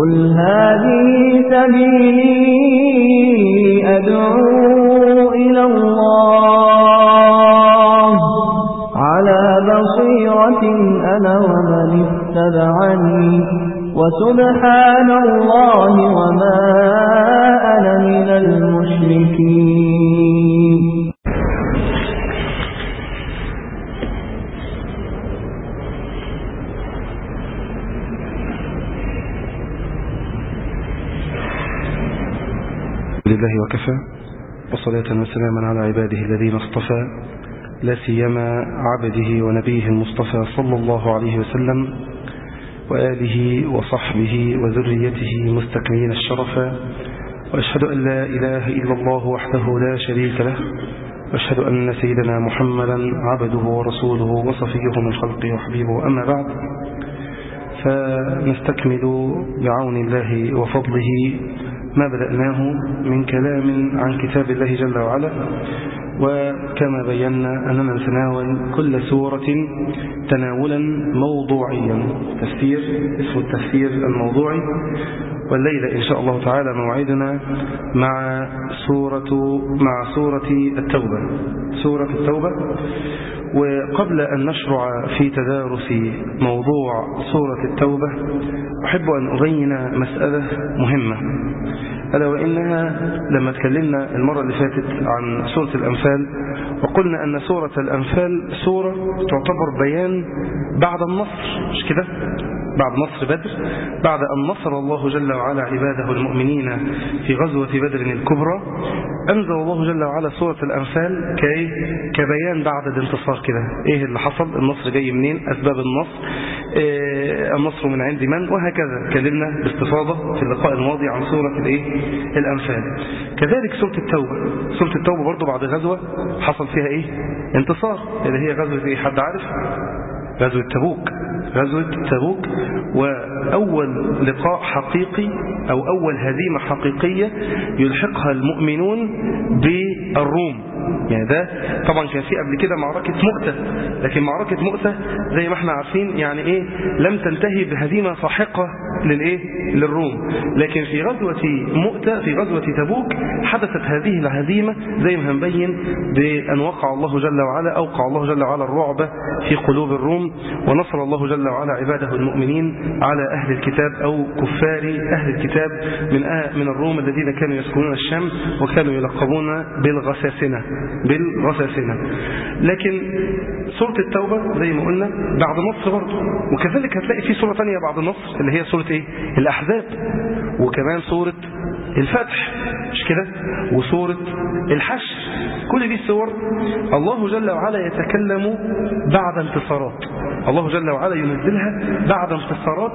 قل هذه سبيلي أدعو إلى الله على بصيرة أنا ومن اتبعني وسبحان الله وما أنا من المشركين لله وكفى وصلاة وسلاما على عباده الذين اصطفى لا سيما عبده ونبيه المصطفى صلى الله عليه وسلم وآله وصحبه وذريته مستكملين الشرفا وأشهد أن لا إله إلا الله وحده لا شريك له وأشهد أن سيدنا محمدا عبده ورسوله وصفيه من خلقه وحبيبه أما بعد فنستكمل بعون الله وفضله ما بدأناه من كلام عن كتاب الله جل وعلا وكما بينا أننا نتناول كل سورة تناولا موضوعيا تفسير اسم التفسير الموضوعي والليلة إن شاء الله تعالى موعدنا مع سورة مع سورة التوبة سورة التوبة وقبل أن نشرع في تدارس موضوع سورة التوبة أحب أن أبين مسألة مهمة ألا وإنها لما تكلمنا المرة اللي فاتت عن سورة الأنفال وقلنا أن سورة الأنفال سورة تعتبر بيان بعد النصر مش كده بعد نصر بدر بعد أن نصر الله جل وعلا عباده المؤمنين في غزوة بدر الكبرى أنزل الله جل وعلا سورة الأنفال كي كبيان بعد الانتصار كده إيه اللي حصل النصر جاي منين أسباب النصر إيه النصر من عند من وهكذا كلمنا باستفاضة في اللقاء الماضي عن سورة الإيه الأنفال كذلك سورة التوبة سورة التوبة برضو بعد غزوة حصل فيها إيه انتصار اللي هي غزوة إيه حد عارف غزوة تبوك غزوة تبوك وأول لقاء حقيقي أو أول هزيمة حقيقية يلحقها المؤمنون بالروم يعني ده طبعا كان في قبل كده معركة مؤتة لكن معركة مؤتة زي ما احنا عارفين يعني ايه لم تنتهي بهزيمة ساحقة للايه للروم لكن في غزوة مؤتة في غزوة تبوك حدثت هذه الهزيمة زي ما هنبين بأن وقع الله جل وعلا أوقع الله جل وعلا الرعب في قلوب الروم ونصر الله جل وعلا عباده المؤمنين على أهل الكتاب أو كفار أهل الكتاب من أهل من الروم الذين كانوا يسكنون الشام وكانوا يلقبون بالغساسنة بالغساسنة لكن سورة التوبة زي ما قلنا بعد نصر برضه وكذلك هتلاقي في سورة ثانية بعد النصر اللي هي سورة ايه الأحزاب وكمان سورة الفتح مش كده وسورة الحشر كل دي السور الله جل وعلا يتكلم بعد انتصارات الله جل وعلا ينزلها بعد انتصارات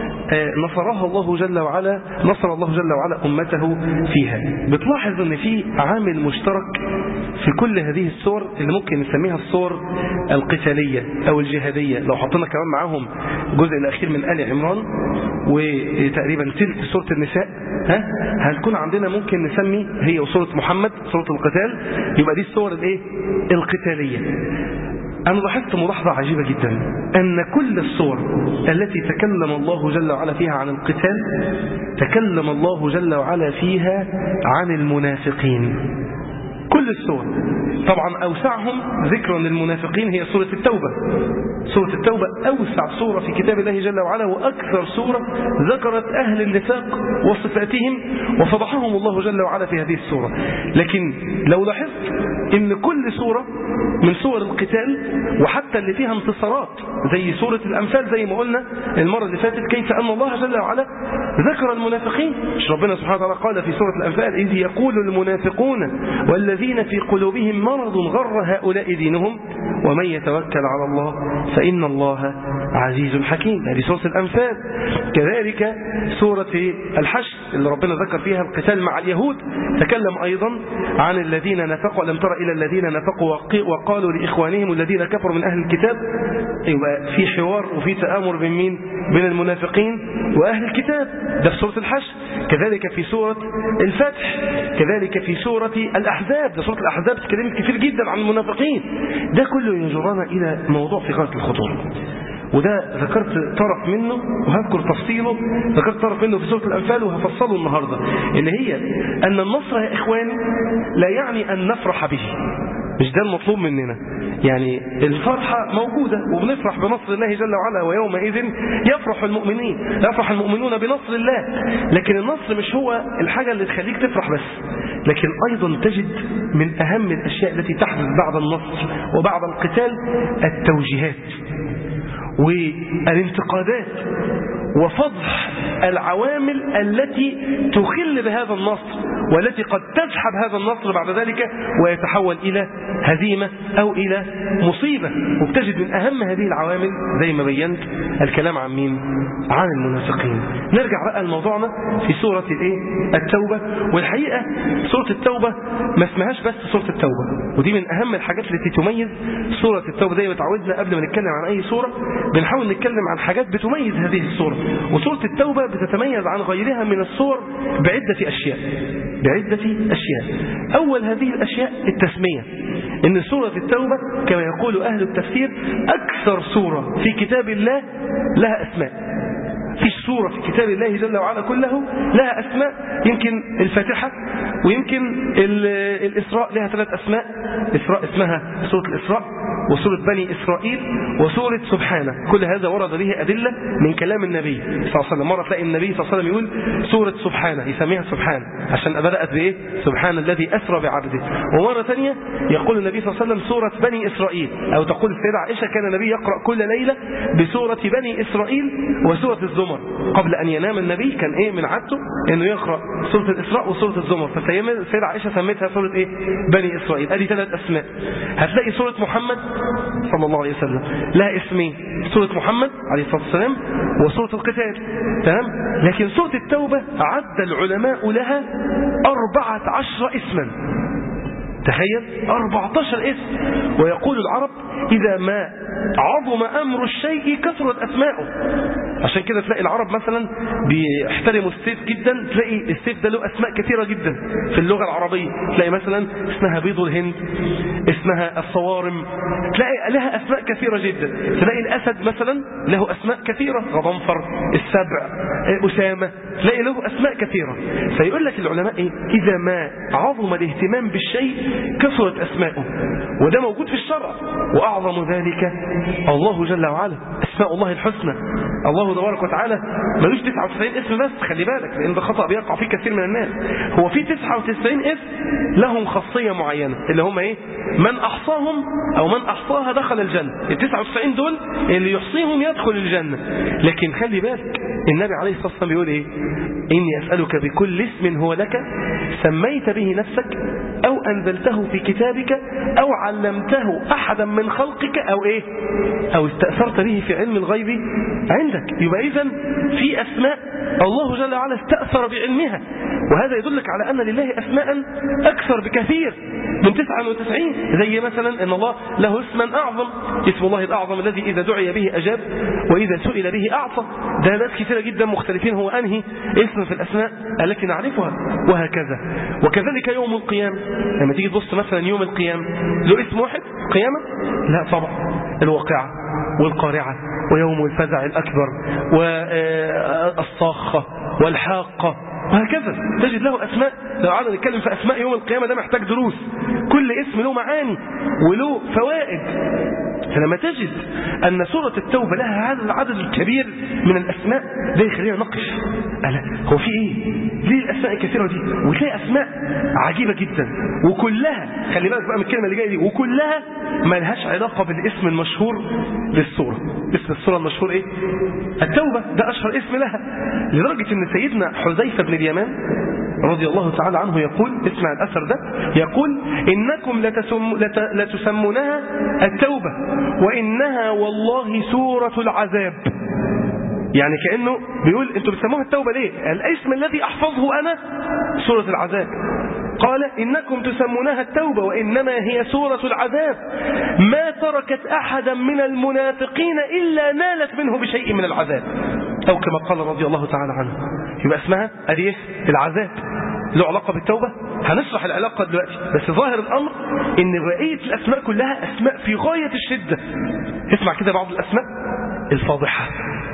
نصرها الله جل وعلا نصر الله جل وعلا أمته فيها بتلاحظ ان في عامل مشترك في كل هذه الصور اللي ممكن نسميها الصور القتالية أو الجهادية لو حطينا كمان معاهم الجزء الأخير من آل عمران وتقريبا تلت سورة النساء ها هنكون عندنا ممكن نسمي هي وسورة محمد سورة القتال يبقى دي الصور الايه القتالية أنا لاحظت ملاحظة عجيبة جدا أن كل الصور التي تكلم الله جل وعلا فيها عن القتال تكلم الله جل وعلا فيها عن المنافقين كل السور طبعا أوسعهم ذكرا للمنافقين هي سورة التوبة سورة التوبة أوسع سورة في كتاب الله جل وعلا وأكثر سورة ذكرت أهل النفاق وصفاتهم وفضحهم الله جل وعلا في هذه السورة لكن لو لاحظت ان كل سورة من سور القتال وحتى اللي فيها انتصارات زي سورة الأنفال زي ما قلنا المرة اللي فاتت كيف أن الله جل وعلا ذكر المنافقين مش ربنا سبحانه وتعالى قال في سورة الأنفال إذ يقول المنافقون والذين في قلوبهم مرض غر هؤلاء دينهم ومن يتوكل على الله فإن الله عزيز حكيم هذه سورة الأنفال كذلك سورة الحشر اللي ربنا ذكر فيها القتال مع اليهود تكلم أيضا عن الذين نفقوا لم تر إلى الذين نفقوا وقالوا لإخوانهم الذين كفروا من أهل الكتاب يبقى في حوار وفي تآمر بين مين بين المنافقين وأهل الكتاب ده في سورة الحشر كذلك في سورة الفتح كذلك في سورة الأحزاب ده سورة الأحزاب تكلمت كثير جدا عن المنافقين ده كله يجرنا إلى موضوع في غاية الخطورة وده ذكرت طرف منه وهذكر تفصيله ذكرت طرف منه في سورة الأنفال وهفصله النهاردة اللي هي أن النصر يا إخواني لا يعني أن نفرح به مش ده المطلوب مننا يعني الفرحة موجودة وبنفرح بنصر الله جل وعلا ويومئذ يفرح المؤمنين يفرح المؤمنون بنصر الله لكن النصر مش هو الحاجة اللي تخليك تفرح بس لكن أيضا تجد من أهم الأشياء التي تحدث بعد النصر وبعد القتال التوجيهات والانتقادات وفضح العوامل التي تخل بهذا النصر والتي قد تسحب هذا النصر بعد ذلك ويتحول إلى هزيمة أو إلى مصيبة وبتجد من أهم هذه العوامل زي ما بينت الكلام عن مين عن المنافقين نرجع بقى لموضوعنا في سورة الايه التوبة والحقيقة سورة التوبة ما اسمهاش بس سورة التوبة ودي من أهم الحاجات التي تميز سورة التوبة دايما تعودنا قبل ما نتكلم عن أي سورة بنحاول نتكلم عن حاجات بتميز هذه السورة وسورة التوبة بتتميز عن غيرها من الصور بعدة أشياء بعدة أشياء أول هذه الأشياء التسمية إن سورة التوبة كما يقول أهل التفسير أكثر سورة في كتاب الله لها أسماء في سورة في كتاب الله جل وعلا كله لها أسماء يمكن الفاتحة ويمكن الإسراء لها ثلاث أسماء إسراء اسمها سورة الإسراء وسورة بني إسرائيل وسورة سبحانه كل هذا ورد به أدلة من كلام النبي صلى الله عليه وسلم مرة تلاقي النبي صلى الله عليه وسلم يقول سورة سبحانه يسميها سبحانه عشان بدأت بإيه سبحان الذي أسرى بعبده ومرة ثانية يقول النبي صلى الله عليه وسلم سورة بني إسرائيل أو تقول السيدة عائشة كان النبي يقرأ كل ليلة بسورة بني إسرائيل وسورة الزمر قبل أن ينام النبي كان إيه من عادته إنه يقرأ سورة الإسراء وسورة الزمر فالسيدة عائشة سميتها سورة إيه بني إسرائيل أدي ثلاث أسماء هتلاقي سورة محمد صلى الله عليه وسلم لها اسمين سورة محمد عليه الصلاة والسلام وسورة القتال تمام لكن سورة التوبة عد العلماء لها أربعة عشر اسما تخيل 14 اسم ويقول العرب إذا ما عظم أمر الشيء كثرت أسماؤه عشان كده تلاقي العرب مثلا بيحترموا السيف جدا تلاقي السيف ده له أسماء كثيرة جدا في اللغة العربية تلاقي مثلا اسمها بيض الهند اسمها الصوارم تلاقي لها أسماء كثيرة جدا تلاقي الأسد مثلا له أسماء كثيرة غضنفر السبع أسامة تلاقي له أسماء كثيرة فيقول لك العلماء إيه؟ إذا ما عظم الاهتمام بالشيء كثرت أسماؤه وده موجود في الشرع وأعظم ذلك الله جل وعلا أسماء الله الحسنى الله تبارك وتعالى ملوش 99 اسم بس خلي بالك لأن ده خطأ بيقع فيه كثير من الناس هو في 99 اسم لهم خاصية معينة اللي هم إيه من أحصاهم أو من أحصاها دخل الجنة ال 99 دول اللي يحصيهم يدخل الجنة لكن خلي بالك النبي عليه الصلاة والسلام بيقول إيه إني أسألك بكل اسم هو لك سميت به نفسك أو أنزلته في كتابك أو علمته أحدا من خلقك أو إيه أو استأثرت به في علم الغيب عندك يبقى إذا في أسماء الله جل وعلا استأثر بعلمها وهذا يدلك على أن لله أسماء أكثر بكثير من 99 زي مثلا أن الله له اسما أعظم اسم الله الأعظم الذي إذا دعي به أجاب وإذا سئل به أعطى ده ناس كثيرة جدا مختلفين هو أنهي اسم في الأسماء التي نعرفها وهكذا وكذلك يوم القيامة لما تيجي تبص مثلا يوم القيامة له اسم واحد قيامة لا طبعا الواقعة والقارعة ويوم الفزع الأكبر والصاخة والحاقة وهكذا تجد له أسماء لو قعدنا نتكلم في أسماء يوم القيامة ده محتاج دروس كل اسم له معاني وله فوائد فلما تجد أن سورة التوبة لها هذا العدد الكبير من الأسماء ده يخلينا نقش ألا هو في إيه؟ ليه الأسماء الكثيرة دي؟ وتلاقي أسماء عجيبة جدا وكلها خلي بالك بقى من الكلمة اللي جاية دي وكلها ما لهاش علاقة بالاسم المشهور للسورة اسم السورة المشهور إيه؟ التوبة ده أشهر اسم لها لدرجة أن سيدنا حذيفة بن اليمان رضي الله تعالى عنه يقول اسمع الأثر ده يقول إنكم لتسم لتسمونها التوبة وإنها والله سورة العذاب يعني كأنه بيقول انتوا بتسموها التوبة ليه الاسم الذي أحفظه أنا سورة العذاب قال إنكم تسمونها التوبة وإنما هي سورة العذاب ما تركت أحدا من المنافقين إلا نالت منه بشيء من العذاب أو كما قال رضي الله تعالى عنه يبقى اسمها أدي العذاب له علاقة بالتوبة هنشرح العلاقة دلوقتي بس ظاهر الأمر إن بقية الأسماء كلها أسماء في غاية الشدة اسمع كده بعض الأسماء الفاضحة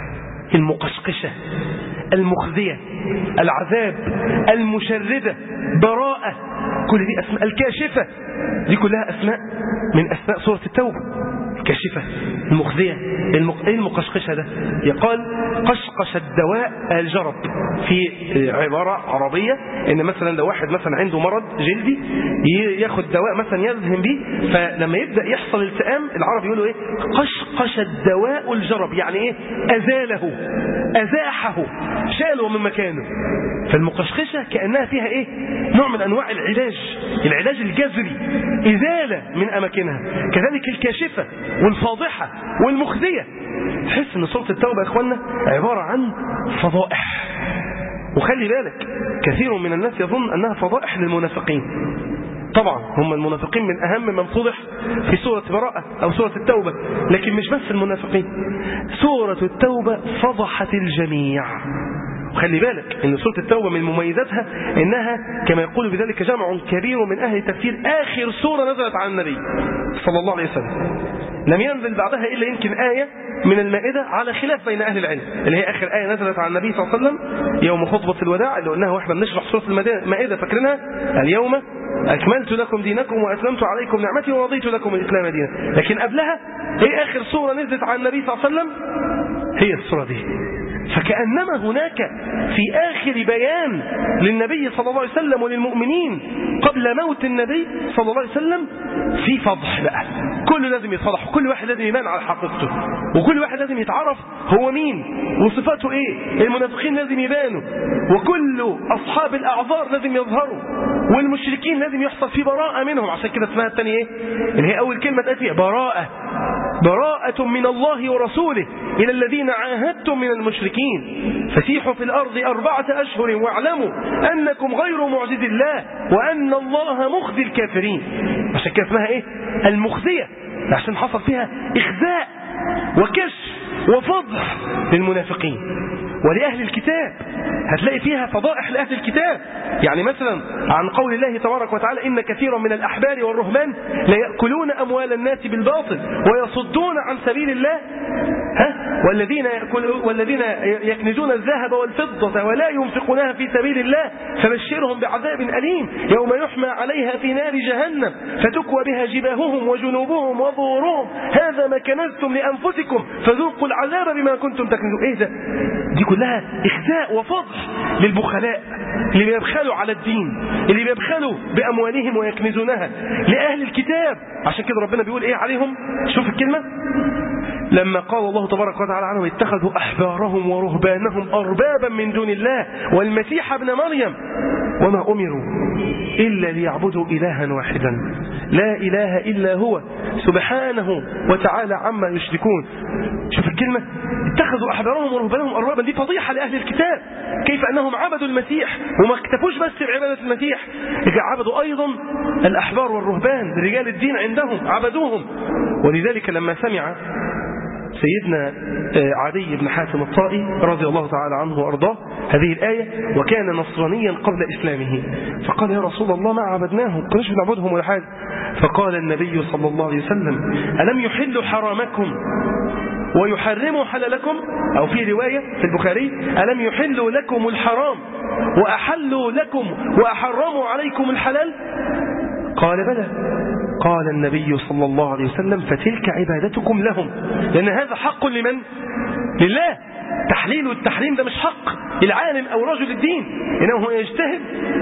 المقشقشة المخزية العذاب المشردة براءة كل دي أسماء الكاشفة دي كلها أسماء من أسماء سورة التوبة الكاشفة المخزية المق... ايه المقشقشة ده يقال قشقش الدواء الجرب في عبارة عربية ان مثلا لو واحد مثلا عنده مرض جلدي ياخد دواء مثلا يذهب به فلما يبدأ يحصل التئام العرب يقولوا ايه قشقش الدواء الجرب يعني ايه ازاله ازاحه شاله من مكانه فالمقشقشة كأنها فيها ايه نوع من انواع العلاج العلاج الجذري ازالة من اماكنها كذلك الكاشفة والفاضحة والمخزية تحس ان سورة التوبة يا اخوانا عبارة عن فضائح وخلي بالك كثير من الناس يظن انها فضائح للمنافقين طبعا هم المنافقين من أهم من فضح في سورة براءة أو سورة التوبة لكن مش بس المنافقين سورة التوبة فضحت الجميع وخلي بالك ان سوره التوبه من مميزاتها انها كما يقول بذلك جمع كبير من اهل التفسير اخر سوره نزلت على النبي صلى الله عليه وسلم لم ينزل بعدها الا يمكن ايه من المائده على خلاف بين اهل العلم اللي هي اخر ايه نزلت على النبي صلى الله عليه وسلم يوم خطبه الوداع اللي قلناها واحنا بنشرح سوره المائده فاكرينها اليوم اكملت لكم دينكم واتممت عليكم نعمتي ورضيت لكم الاسلام دينا لكن قبلها ايه اخر سوره نزلت على النبي صلى الله عليه وسلم هي السوره دي فكأنما هناك في آخر بيان للنبي صلى الله عليه وسلم وللمؤمنين قبل موت النبي صلى الله عليه وسلم في فضح بقى كل لازم يتفضح وكل واحد لازم يبان على حقيقته وكل واحد لازم يتعرف هو مين وصفاته ايه المنافقين لازم يبانوا وكل أصحاب الأعذار لازم يظهروا والمشركين لازم يحصل في براءة منهم عشان كده اسمها الثانية ايه اللي هي أول كلمة تأتي فيها براءة براءة من الله ورسوله إلى الذين عاهدتم من المشركين فسيحوا في الأرض أربعة أشهر واعلموا أنكم غير معجز الله وأن الله مخزي الكافرين عشان كده اسمها إيه المخزية عشان حصل فيها إخزاء وكشف وفضح للمنافقين ولأهل الكتاب هتلاقي فيها فضائح لأهل الكتاب يعني مثلا عن قول الله تبارك وتعالى إن كثيرا من الأحبار والرهبان ليأكلون أموال الناس بالباطل ويصدون عن سبيل الله ها والذين يأكل والذين يكنزون الذهب والفضة ولا ينفقونها في سبيل الله فبشرهم بعذاب أليم يوم يحمى عليها في نار جهنم فتكوى بها جباههم وجنوبهم وظهورهم هذا ما كنزتم لأنفسكم فذوقوا العذاب بما كنتم تكنزون إيه ده دي كلها إخزاء وفضح للبخلاء اللي بيبخلوا على الدين اللي بيبخلوا بأموالهم ويكنزونها لأهل الكتاب عشان كده ربنا بيقول إيه عليهم شوف الكلمة لما قال الله تبارك وتعالى عنهم اتخذوا أحبارهم ورهبانهم أربابا من دون الله والمسيح ابن مريم وما أمروا إلا ليعبدوا إلها واحدا لا إله إلا هو سبحانه وتعالى عما يشركون شوف الكلمة اتخذوا أحبارهم ورهبانهم أربابا دي فضيحة لأهل الكتاب كيف أنهم عبدوا المسيح وما اكتفوش بس بعبادة المسيح عبدوا أيضا الأحبار والرهبان رجال الدين عندهم عبدوهم ولذلك لما سمع سيدنا عدي بن حاتم الطائي رضي الله تعالى عنه وأرضاه هذه الآية وكان نصرانيا قبل إسلامه فقال يا رسول الله ما عبدناهم كناش بنعبدهم ولا حاجة فقال النبي صلى الله عليه وسلم ألم يحلوا حرامكم ويحرموا حلالكم أو في رواية في البخاري ألم يحلوا لكم الحرام وأحلوا لكم وأحرموا عليكم الحلال قال بلى قال النبي صلى الله عليه وسلم فتلك عبادتكم لهم لأن هذا حق لمن؟ لله تحليل والتحريم ده مش حق العالم أو رجل الدين إنه هو يجتهد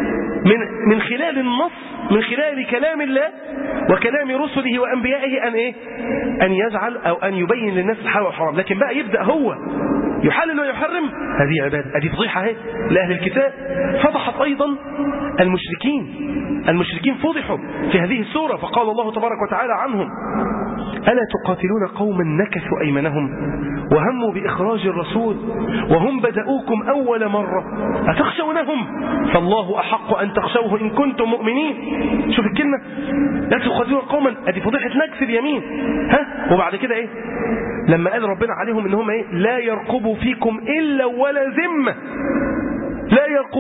من من خلال النص من خلال كلام الله وكلام رسله وأنبيائه أن إيه؟ أن يجعل أو أن يبين للناس الحلال والحرام لكن بقى يبدأ هو يحلل ويحرم هذه عبادة هذه فضيحة اهي لأهل الكتاب فضحت أيضا المشركين المشركين فضحوا في هذه السورة فقال الله تبارك وتعالى عنهم ألا تقاتلون قوما نكثوا أيمانهم وهموا بإخراج الرسول وهم بدأوكم أول مرة أتخشونهم فالله أحق أن تخشوه إن كنتم مؤمنين شوف الكلمة لا تقاتلون قوما أدي فضيحة نكث اليمين ها وبعد كده إيه لما قال ربنا عليهم إن هم إيه لا يرقبوا فيكم إلا ولا ذمة لا يرقبون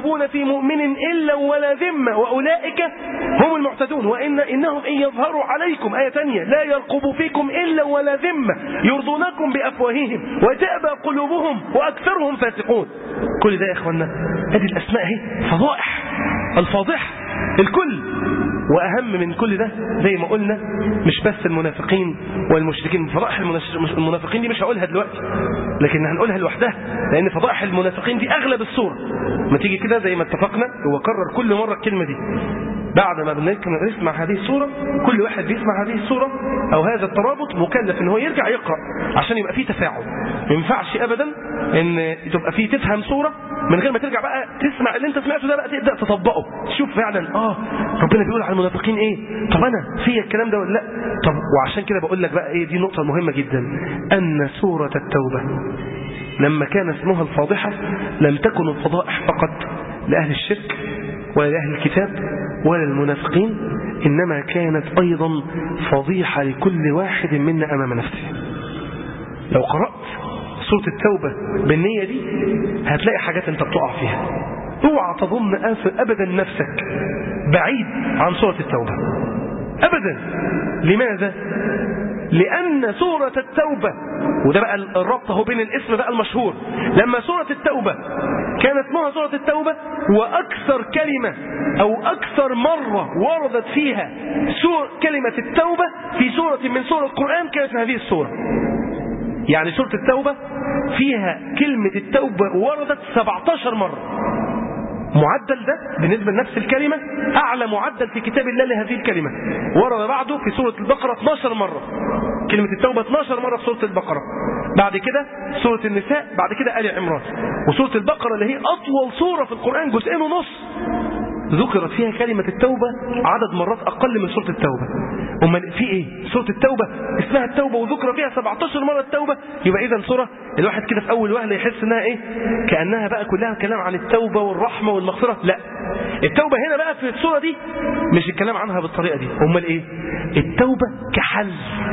يرقبون في مؤمن إلا ولا ذمة وأولئك هم المعتدون وإن إنهم إن يظهروا عليكم آية تانية لا يرقبوا فيكم إلا ولا ذمة يرضونكم بأفواههم وتأبى قلوبهم وأكثرهم فاسقون كل ده يا إخوانا هذه الأسماء هي فضائح الفاضحة الكل وأهم من كل ده زي ما قلنا مش بس المنافقين والمشركين فضائح المنافقين دي مش هقولها دلوقتي لكن هنقولها لوحدها لأن فضائح المنافقين دي أغلب الصورة ما تيجي كده زي ما اتفقنا هو كرر كل مرة الكلمة دي بعد ما بنسمع هذه الصورة كل واحد بيسمع هذه الصورة أو هذا الترابط مكلف ان هو يرجع يقرأ عشان يبقى فيه تفاعل ما ينفعش أبدا ان تبقى فيه تفهم صورة من غير ما ترجع بقى تسمع اللي انت سمعته ده بقى تبدأ تطبقه تشوف فعلا اه ربنا بيقول على المنافقين ايه طب انا في الكلام ده ولا لا طب وعشان كده بقول لك بقى ايه دي نقطة مهمة جدا ان سورة التوبة لما كان اسمها الفاضحة لم تكن الفضائح فقط لأهل الشرك ولا لأهل الكتاب ولا المنافقين إنما كانت أيضا فضيحة لكل واحد منا أمام نفسه لو قرأت سورة التوبة بالنية دي هتلاقي حاجات انت بتقع فيها اوعى تظن أبدا نفسك بعيد عن سورة التوبة أبدا لماذا؟ لأن سورة التوبة وده بقى الربط هو بين الاسم بقى المشهور لما سورة التوبة كانت اسمها سورة التوبة وأكثر كلمة أو أكثر مرة وردت فيها سور كلمة التوبة في سورة من سور القرآن كانت هذه السورة يعني سورة التوبة فيها كلمة التوبة وردت 17 مرة معدل ده بالنسبة لنفس الكلمة أعلى معدل في كتاب الله لهذه الكلمة ورد بعده في سورة البقرة 12 مرة كلمة التوبة 12 مرة في سورة البقرة بعد كده سورة النساء بعد كده آل عمران وسورة البقرة اللي هي أطول سورة في القرآن جزئين ونص ذكرت فيها كلمة التوبة عدد مرات أقل من سورة التوبة أمال في إيه؟ سورة التوبة اسمها التوبة وذكر فيها 17 مرة التوبة يبقى إذا سورة الواحد كده في أول وهلة يحس إنها إيه؟ كأنها بقى كلها كلام عن التوبة والرحمة والمغفرة لا التوبة هنا بقى في السورة دي مش الكلام عنها بالطريقة دي أمال إيه؟ التوبة كحل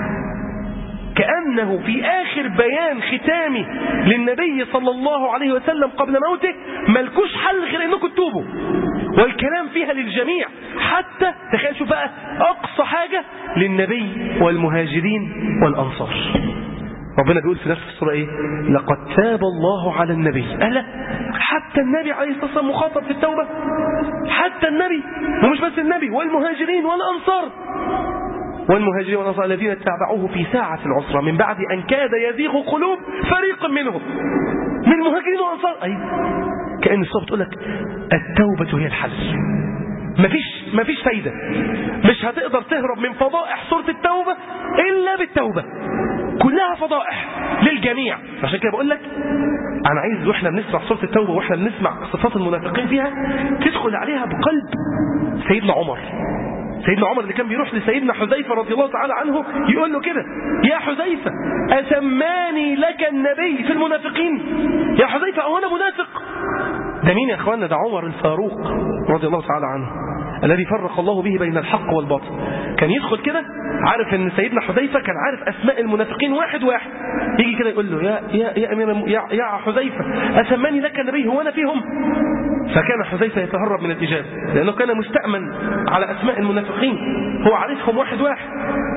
كأنه في آخر بيان ختامي للنبي صلى الله عليه وسلم قبل موته ملكوش حل غير انكم تتوبوا والكلام فيها للجميع حتى تخيل شوف بقى أقصى حاجة للنبي والمهاجرين والأنصار ربنا بيقول في نفس السورة ايه لقد تاب الله على النبي ألا حتى النبي عليه الصلاة والسلام مخاطب في التوبة حتى النبي ومش بس النبي والمهاجرين والأنصار والمهاجرين والأنصار الذين اتبعوه في ساعة العسرة من بعد أن كاد يزيغ قلوب فريق منهم من المهاجرين والأنصار أي كأن الصورة بتقول لك التوبة هي الحل مفيش مفيش فايدة مش هتقدر تهرب من فضائح سورة التوبة إلا بالتوبة كلها فضائح للجميع عشان كده بقول لك أنا عايز وإحنا بنسمع سورة التوبة وإحنا بنسمع صفات المنافقين فيها تدخل عليها بقلب سيدنا عمر سيدنا عمر اللي كان بيروح لسيدنا حذيفة رضي الله تعالى عنه يقول له كده يا حذيفة أسماني لك النبي في المنافقين يا حذيفة أو أنا منافق ده مين يا أخوانا ده عمر الفاروق رضي الله تعالى عنه الذي فرق الله به بين الحق والباطل كان يدخل كده عارف ان سيدنا حذيفة كان عارف اسماء المنافقين واحد واحد يجي كده يقول له يا يا يا امير يا, يا حذيفة اسماني لك النبي هو انا فيهم فكان حذيفة يتهرب من الإجابة لأنه كان مستأمن على أسماء المنافقين هو عارفهم واحد واحد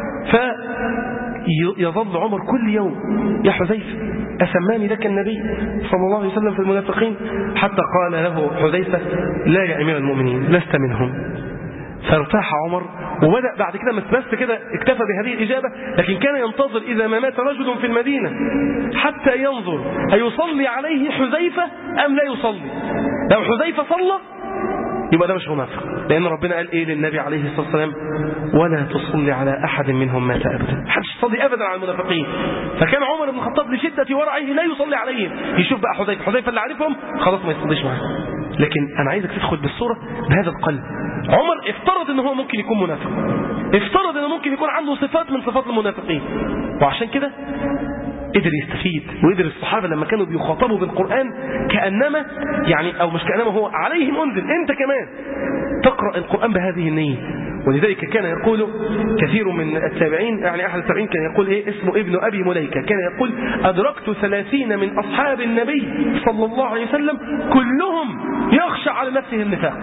فيظل عمر كل يوم يا حذيفة أسماني لك النبي صلى الله عليه وسلم في المنافقين حتى قال له حذيفة لا يا أمير المؤمنين لست منهم فارتاح عمر وبدأ بعد كده مش بس كده اكتفى بهذه الإجابة لكن كان ينتظر إذا ما مات رجل في المدينة حتى ينظر أيصلي عليه حذيفة أم لا يصلي لو حذيفة صلى يبقى ده مش منافق لأن ربنا قال إيه للنبي عليه الصلاة والسلام ولا تصلي على أحد منهم مات أبدا محدش يصلي أبدا على المنافقين فكان عمر بن الخطاب لشدة ورعه لا يصلي عليهم يشوف بقى حذيفة حذيفة اللي عارفهم خلاص ما يصليش معاه لكن أنا عايزك تدخل بالصورة بهذا القلب عمر افترض ان هو ممكن يكون منافق افترض انه ممكن يكون عنده صفات من صفات المنافقين وعشان كده قدر يستفيد وقدر الصحابة لما كانوا بيخاطبوا بالقرآن كأنما يعني أو مش كأنما هو عليهم أنزل أنت كمان تقرأ القرآن بهذه النية ولذلك كان يقول كثير من التابعين يعني أحد التابعين كان يقول إيه اسمه ابن أبي مليكة كان يقول أدركت ثلاثين من أصحاب النبي صلى الله عليه وسلم كلهم يخشى على على نفسه النفاق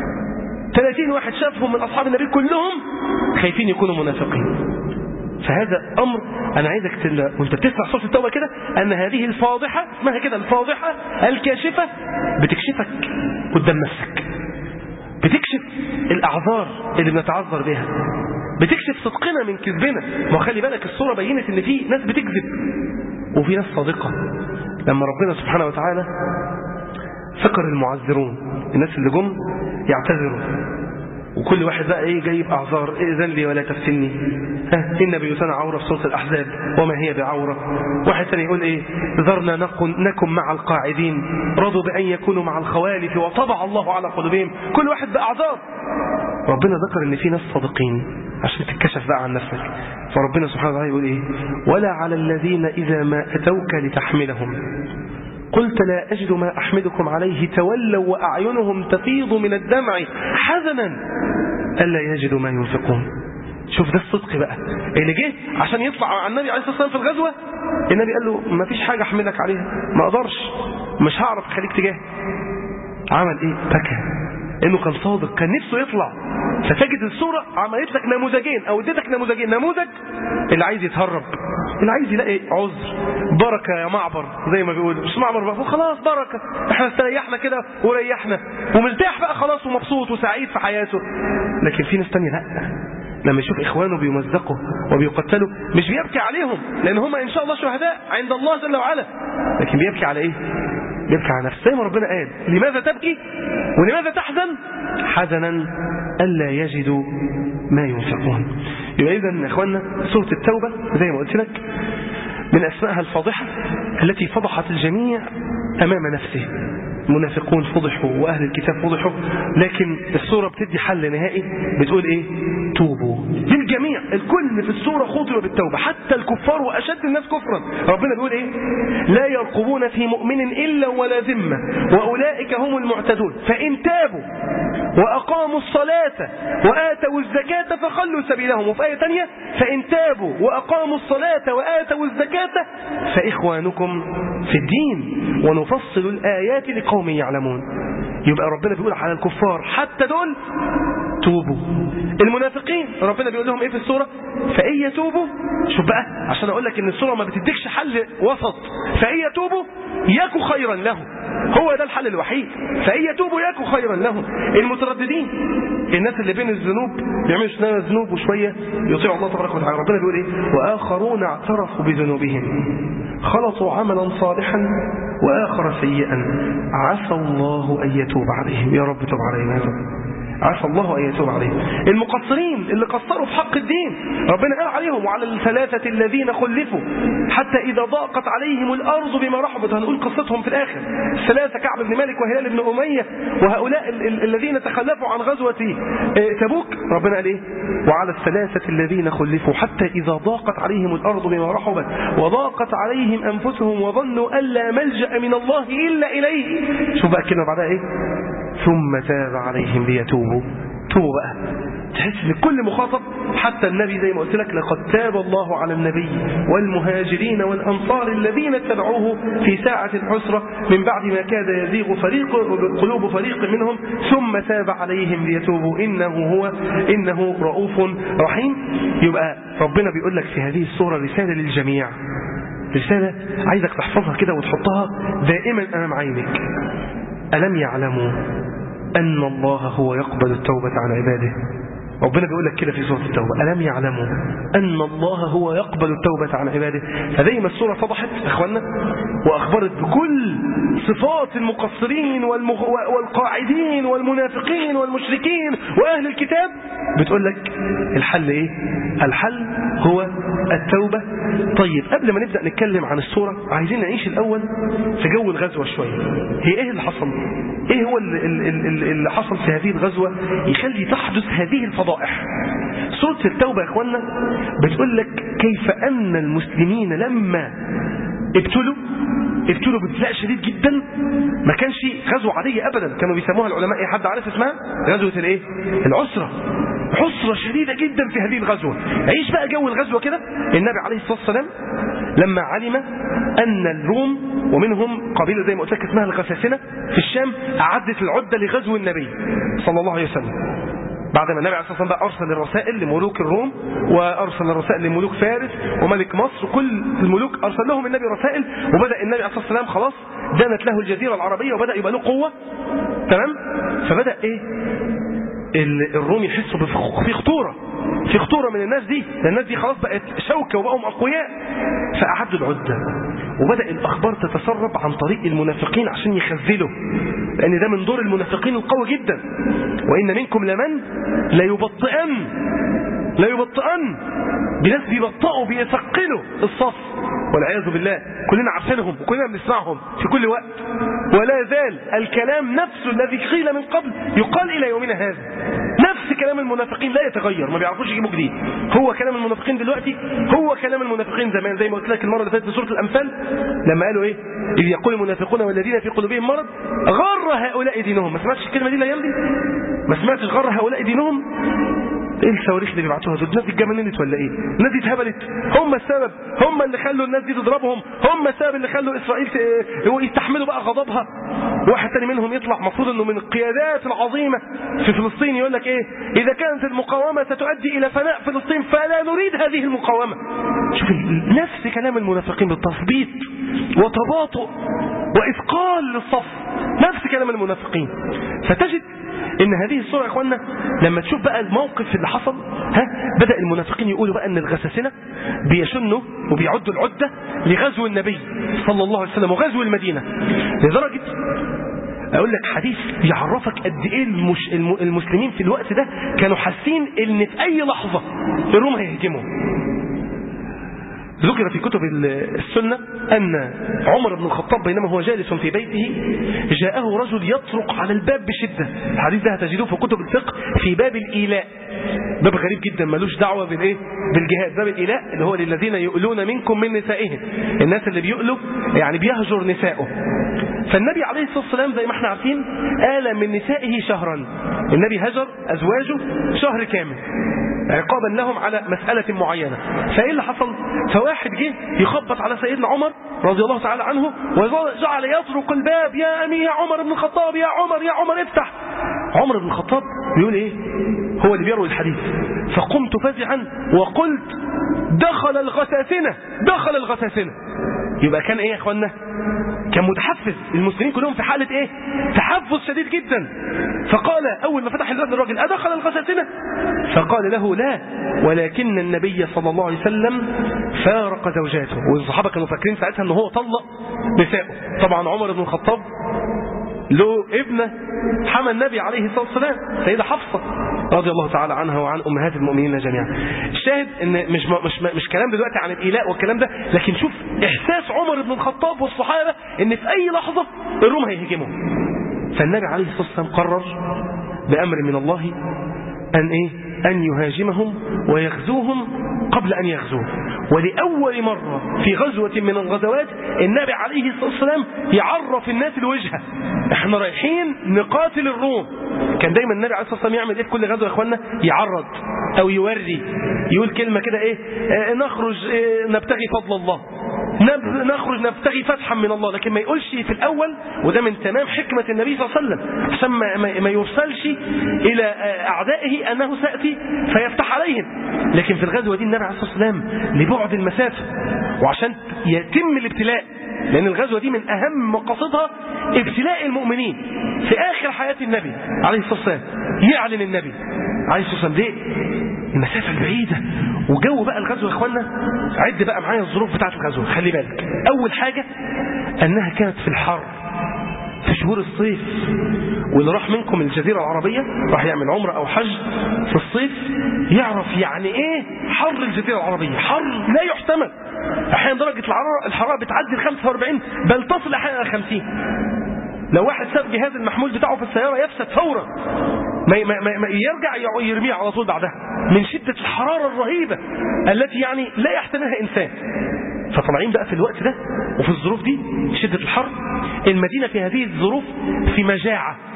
30 واحد شافهم من أصحاب النبي كلهم خايفين يكونوا منافقين فهذا أمر أنا عايزك تل... وانت بتسمع صوت التوبة كده أن هذه الفاضحة اسمها كده الفاضحة الكاشفة بتكشفك قدام نفسك بتكشف الأعذار اللي بنتعذر بها بتكشف صدقنا من كذبنا ما خلي بالك الصورة بينت ان في ناس بتكذب وفي ناس صادقة لما ربنا سبحانه وتعالى فكر المعذرون الناس اللي جم يعتذروا وكل واحد بقى ايه جايب اعذار اذن لي ولا تفتني ها ان بيوتنا عوره في سوره الاحزاب وما هي بعوره واحد ثاني يقول ايه ذرنا نكن نكن مع القاعدين رضوا بان يكونوا مع الخوالف وطبع الله على قلوبهم كل واحد باعذار ربنا ذكر ان في ناس صادقين عشان تتكشف بقى عن نفسك فربنا سبحانه وتعالى يقول ايه ولا على الذين اذا ما اتوك لتحملهم قلت لا أجد ما أحمدكم عليه تولوا وأعينهم تفيض من الدمع حزنا ألا يجدوا ما ينفقون شوف ده الصدق بقى اللي جه عشان يطلع على النبي عليه الصلاة والسلام في الغزوة النبي قال له ما فيش حاجة أحملك عليها ما أقدرش مش هعرف أخليك تجاه عمل إيه بكى إنه كان صادق كان نفسه يطلع فتجد الصورة عملت لك نموذجين أو اديتك نموذجين نموذج اللي عايز يتهرب اللي عايز يلاقي عذر بركة يا معبر زي ما بيقولوا مش معبر بقى خلاص بركة احنا استريحنا كده وريحنا ومرتاح بقى خلاص ومبسوط وسعيد في حياته لكن في ناس تانية لا لما يشوف اخوانه بيمزقوا وبيقتلوا مش بيبكي عليهم لان هم ان شاء الله شهداء عند الله جل وعلا لكن بيبكي على ايه بيبكي على نفسه زي ما ربنا قال لماذا تبكي ولماذا تحزن حزنا الا يجدوا ما ينفقون يبقى اذا يا اخواننا سوره التوبه زي ما قلت لك من اسمائها الفاضحه التي فضحت الجميع امام نفسه المنافقون فضحوا واهل الكتاب فضحوا لكن السوره بتدي حل نهائي بتقول ايه توبوا للجميع الكل في السوره خطب بالتوبه حتى الكفار واشد الناس كفرا ربنا بيقول ايه لا يرقبون في مؤمن الا ولا ذمه واولئك هم المعتدون فان تابوا واقاموا الصلاه واتوا الزكاه فخلوا سبيلهم وفي ايه ثانيه فان تابوا واقاموا الصلاه واتوا الزكاه فاخوانكم في الدين ونفصل الايات لقوم يعلمون يبقى ربنا بيقول على الكفار حتى دول توبوا المنافقين ربنا بيقول لهم ايه في السوره فان يتوبوا شوف بقى عشان اقول لك ان السوره ما بتديكش حل وسط فان يتوبوا يكو خيرا لهم هو ده الحل الوحيد فان يتوبوا يكو خيرا لهم المترددين الناس اللي بين الذنوب بيعملوا شويه ذنوب وشويه يطيعوا الله تبارك وتعالى ربنا بيقول ايه واخرون اعترفوا بذنوبهم خلطوا عملا صالحا واخر سيئا عسى الله ان يتوب عليهم يا رب تب علينا يا رب عسى الله أن يتوب عليهم المقصرين اللي قصروا في حق الدين ربنا قال عليهم وعلى الثلاثة الذين خلفوا حتى إذا ضاقت عليهم الأرض بما رحبت هنقول قصتهم في الآخر الثلاثة كعب بن مالك وهلال بن أمية وهؤلاء ال ال الذين تخلفوا عن غزوة تبوك ربنا قال إيه وعلى الثلاثة الذين خلفوا حتى إذا ضاقت عليهم الأرض بما رحبت وضاقت عليهم أنفسهم وظنوا أن لا ملجأ من الله إلا إليه شوف بقى الكلمة بعدها إيه ثم تاب عليهم ليتوبوا توبوا بقى تحس ان كل مخاطب حتى النبي زي ما قلت لك لقد تاب الله على النبي والمهاجرين والانصار الذين اتبعوه في ساعة الحسرة من بعد ما كاد يزيغ فريق قلوب فريق منهم ثم تاب عليهم ليتوبوا انه هو انه رؤوف رحيم يبقى ربنا بيقول لك في هذه السورة رسالة للجميع رسالة عايزك تحفظها كده وتحطها دائما امام عينك ألم يعلموا أن الله هو يقبل التوبة عن عباده ربنا بيقول لك كده في سورة التوبة ألم يعلموا أن الله هو يقبل التوبة عن عباده فزي ما السورة فضحت إخواننا وأخبرت بكل صفات المقصرين والمغ... والقاعدين والمنافقين والمشركين وأهل الكتاب بتقول لك الحل إيه الحل هو التوبة طيب قبل ما نبدأ نتكلم عن السورة عايزين نعيش الأول في جو الغزوة شوية هي إيه اللي حصل إيه هو اللي, اللي, اللي حصل في هذه الغزوة يخلي تحدث هذه الفضائح سورة التوبة يا إخوانا بتقول لك كيف أن المسلمين لما ابتلوا ابتلوا بابتلاء شديد جدا ما كانش غزوة عادية أبدا كانوا بيسموها العلماء ايه حد عارف اسمها غزوة الايه العسرة عسرة شديدة جدا في هذه الغزوة عيش بقى جو الغزوة كده النبي عليه الصلاة والسلام لما علم أن الروم ومنهم قبيلة زي ما قلت لك اسمها الغساسنة في الشام أعدت العدة لغزو النبي صلى الله عليه وسلم بعد ما النبي عليه الصلاه والسلام بقى ارسل الرسائل لملوك الروم وارسل الرسائل لملوك فارس وملك مصر كل الملوك ارسل لهم النبي رسائل وبدا النبي عليه الصلاه والسلام خلاص دانت له الجزيره العربيه وبدا يبقى له قوه تمام فبدا ايه الروم يحسوا في خطوره في خطوره من الناس دي لان الناس دي خلاص بقت شوكه وبقوا اقوياء فاعدوا العده وبدا الاخبار تتسرب عن طريق المنافقين عشان يخذلوا لان ده من دور المنافقين القوي جدا وان منكم لمن ليبطئن ليبطئن بناس بيبطئوا بيثقلوا الصف والعياذ بالله كلنا عارفينهم وكلنا بنسمعهم في كل وقت ولا يزال الكلام نفسه الذي قيل من قبل يقال الى يومنا هذا نفس كلام المنافقين لا يتغير ما بيعرفوش يجيبوا جديد هو كلام المنافقين دلوقتي هو كلام المنافقين زمان زي ما قلت لك المره اللي فاتت في سوره الانفال لما قالوا ايه اذ يقول المنافقون والذين في قلوبهم مرض غر هؤلاء دينهم ما سمعتش الكلمه دي الايام دي ما سمعتش غر هؤلاء دينهم ايه الصواريخ اللي بيبعتوها دول الناس دي اتجننت ولا ايه الناس دي اتهبلت هم السبب هم اللي خلوا الناس دي تضربهم هم السبب اللي خلوا اسرائيل يستحملوا بقى غضبها واحد تاني منهم يطلع المفروض انه من القيادات العظيمه في فلسطين يقول لك ايه اذا كانت المقاومه ستؤدي الى فناء فلسطين فلا نريد هذه المقاومه شوف نفس كلام المنافقين بالتثبيط وتباطؤ واثقال للصف نفس كلام المنافقين فتجد ان هذه الصورة يا اخوانا لما تشوف بقى الموقف اللي حصل ها بدأ المنافقين يقولوا بقى ان الغساسنة بيشنوا وبيعدوا العدة لغزو النبي صلى الله عليه وسلم وغزو المدينة لدرجة اقول لك حديث يعرفك قد ايه المش... المسلمين في الوقت ده كانوا حاسين ان في اي لحظة الروم هيهجموا ذكر في كتب السنة أن عمر بن الخطاب بينما هو جالس في بيته جاءه رجل يطرق على الباب بشدة الحديث ده هتجدوه في كتب الفقه في باب الإيلاء باب غريب جدا ملوش دعوة بالايه بالجهاد باب الإيلاء اللي هو للذين يؤلون منكم من نسائهم الناس اللي بيؤلوا يعني بيهجر نسائه فالنبي عليه الصلاة والسلام زي ما احنا عارفين آل من نسائه شهرا النبي هجر أزواجه شهر كامل عقابا لهم على مسألة معينة فإيه اللي حصل فواحد جه يخبط على سيدنا عمر رضي الله تعالى عنه وجعل يطرق الباب يا أمي يا عمر بن الخطاب يا عمر يا عمر افتح عمر بن الخطاب بيقول ايه هو اللي بيروي الحديث فقمت فزعا وقلت دخل الغساسنة دخل الغساسنة يبقى كان ايه يا اخوانا كان متحفز المسلمين كلهم في حالة ايه تحفز شديد جدا فقال اول ما فتح الباب للراجل ادخل الغساسنة فقال له لا ولكن النبي صلى الله عليه وسلم فارق زوجاته والصحابة كانوا فاكرين ساعتها ان هو طلق نسائه طبعا عمر بن الخطاب له ابنة حمى النبي عليه الصلاة والسلام سيدة حفصة رضي الله تعالى عنها وعن أمهات المؤمنين جميعا الشاهد ان مش, مش, مش كلام دلوقتي عن الإيلاء والكلام ده لكن شوف إحساس عمر بن الخطاب والصحابة ان في أي لحظة الروم هيهجموا فالنبي عليه الصلاة والسلام قرر بأمر من الله أن إيه أن يهاجمهم ويغزوهم قبل أن يغزوه ولأول مرة في غزوة من الغزوات النبي عليه الصلاة والسلام يعرف الناس الوجهة احنا رايحين نقاتل الروم كان دايما النبي عليه الصلاة والسلام يعمل ايه في كل غزوة يا اخوانا يعرض او يوري يقول كلمة كده ايه اه نخرج اه نبتغي فضل الله نخرج نبتغي فتحا من الله لكن ما يقولش في الأول وده من تمام حكمة النبي صلى الله عليه وسلم عشان ما, ما يرسلش إلى أعدائه أنه سيأتي فيفتح عليهم لكن في الغزوة دي النبي عليه الصلاة والسلام لبعد المسافة وعشان يتم الابتلاء لأن الغزوة دي من أهم مقاصدها ابتلاء المؤمنين في آخر حياة النبي عليه الصلاة والسلام يعلن النبي عليه الصلاة والسلام ليه؟ المسافة البعيدة وجو بقى الغزوة يا اخوانا عد بقى معايا الظروف بتاعت الغزوة خلي بالك أول حاجة أنها كانت في الحر في شهور الصيف واللي راح منكم الجزيرة العربية راح يعمل عمرة أو حج في الصيف يعرف يعني إيه حر الجزيرة العربية حر لا يحتمل أحيانا درجة الحرارة الحرارة بتعدي ال 45 بل تصل أحيانا إلى 50 لو واحد ساب جهاز المحمول بتاعه في السيارة يفسد فورا ما ما ما يرجع يرميه على طول بعدها من شدة الحرارة الرهيبة التي يعني لا يحتملها إنسان فطالعين بقى في الوقت ده وفي الظروف دي شدة الحر المدينة في هذه الظروف في مجاعة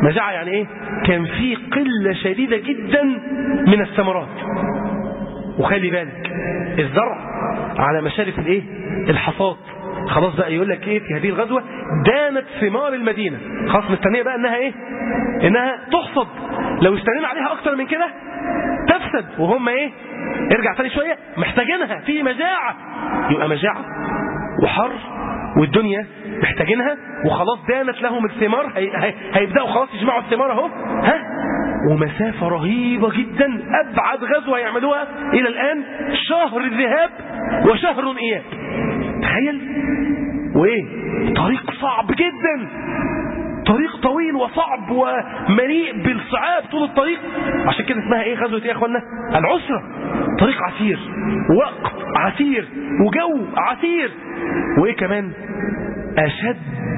مجاعة يعني ايه كان في قلة شديدة جدا من الثمرات وخلي بالك الزرع على مشارف الايه الحصاد خلاص بقى يقول لك ايه في هذه الغزوة دانت ثمار المدينة خلاص مستنية بقى انها ايه انها تحصد لو استنينا عليها اكتر من كده تفسد وهم ايه ارجع تاني شوية محتاجينها في مجاعة يبقى مجاعة وحر والدنيا محتاجينها وخلاص دانت لهم الثمار هي هي هيبدأوا خلاص يجمعوا الثمار اهو ها ومسافة رهيبة جدا أبعد غزوة يعملوها إلى الآن شهر الذهاب وشهر إياب تخيل وإيه طريق صعب جدا طريق طويل وصعب ومليء بالصعاب طول الطريق عشان كده اسمها ايه غزوة ايه يا اخوانا العسرة طريق عسير وقت عسير وجو عسير وايه كمان اشد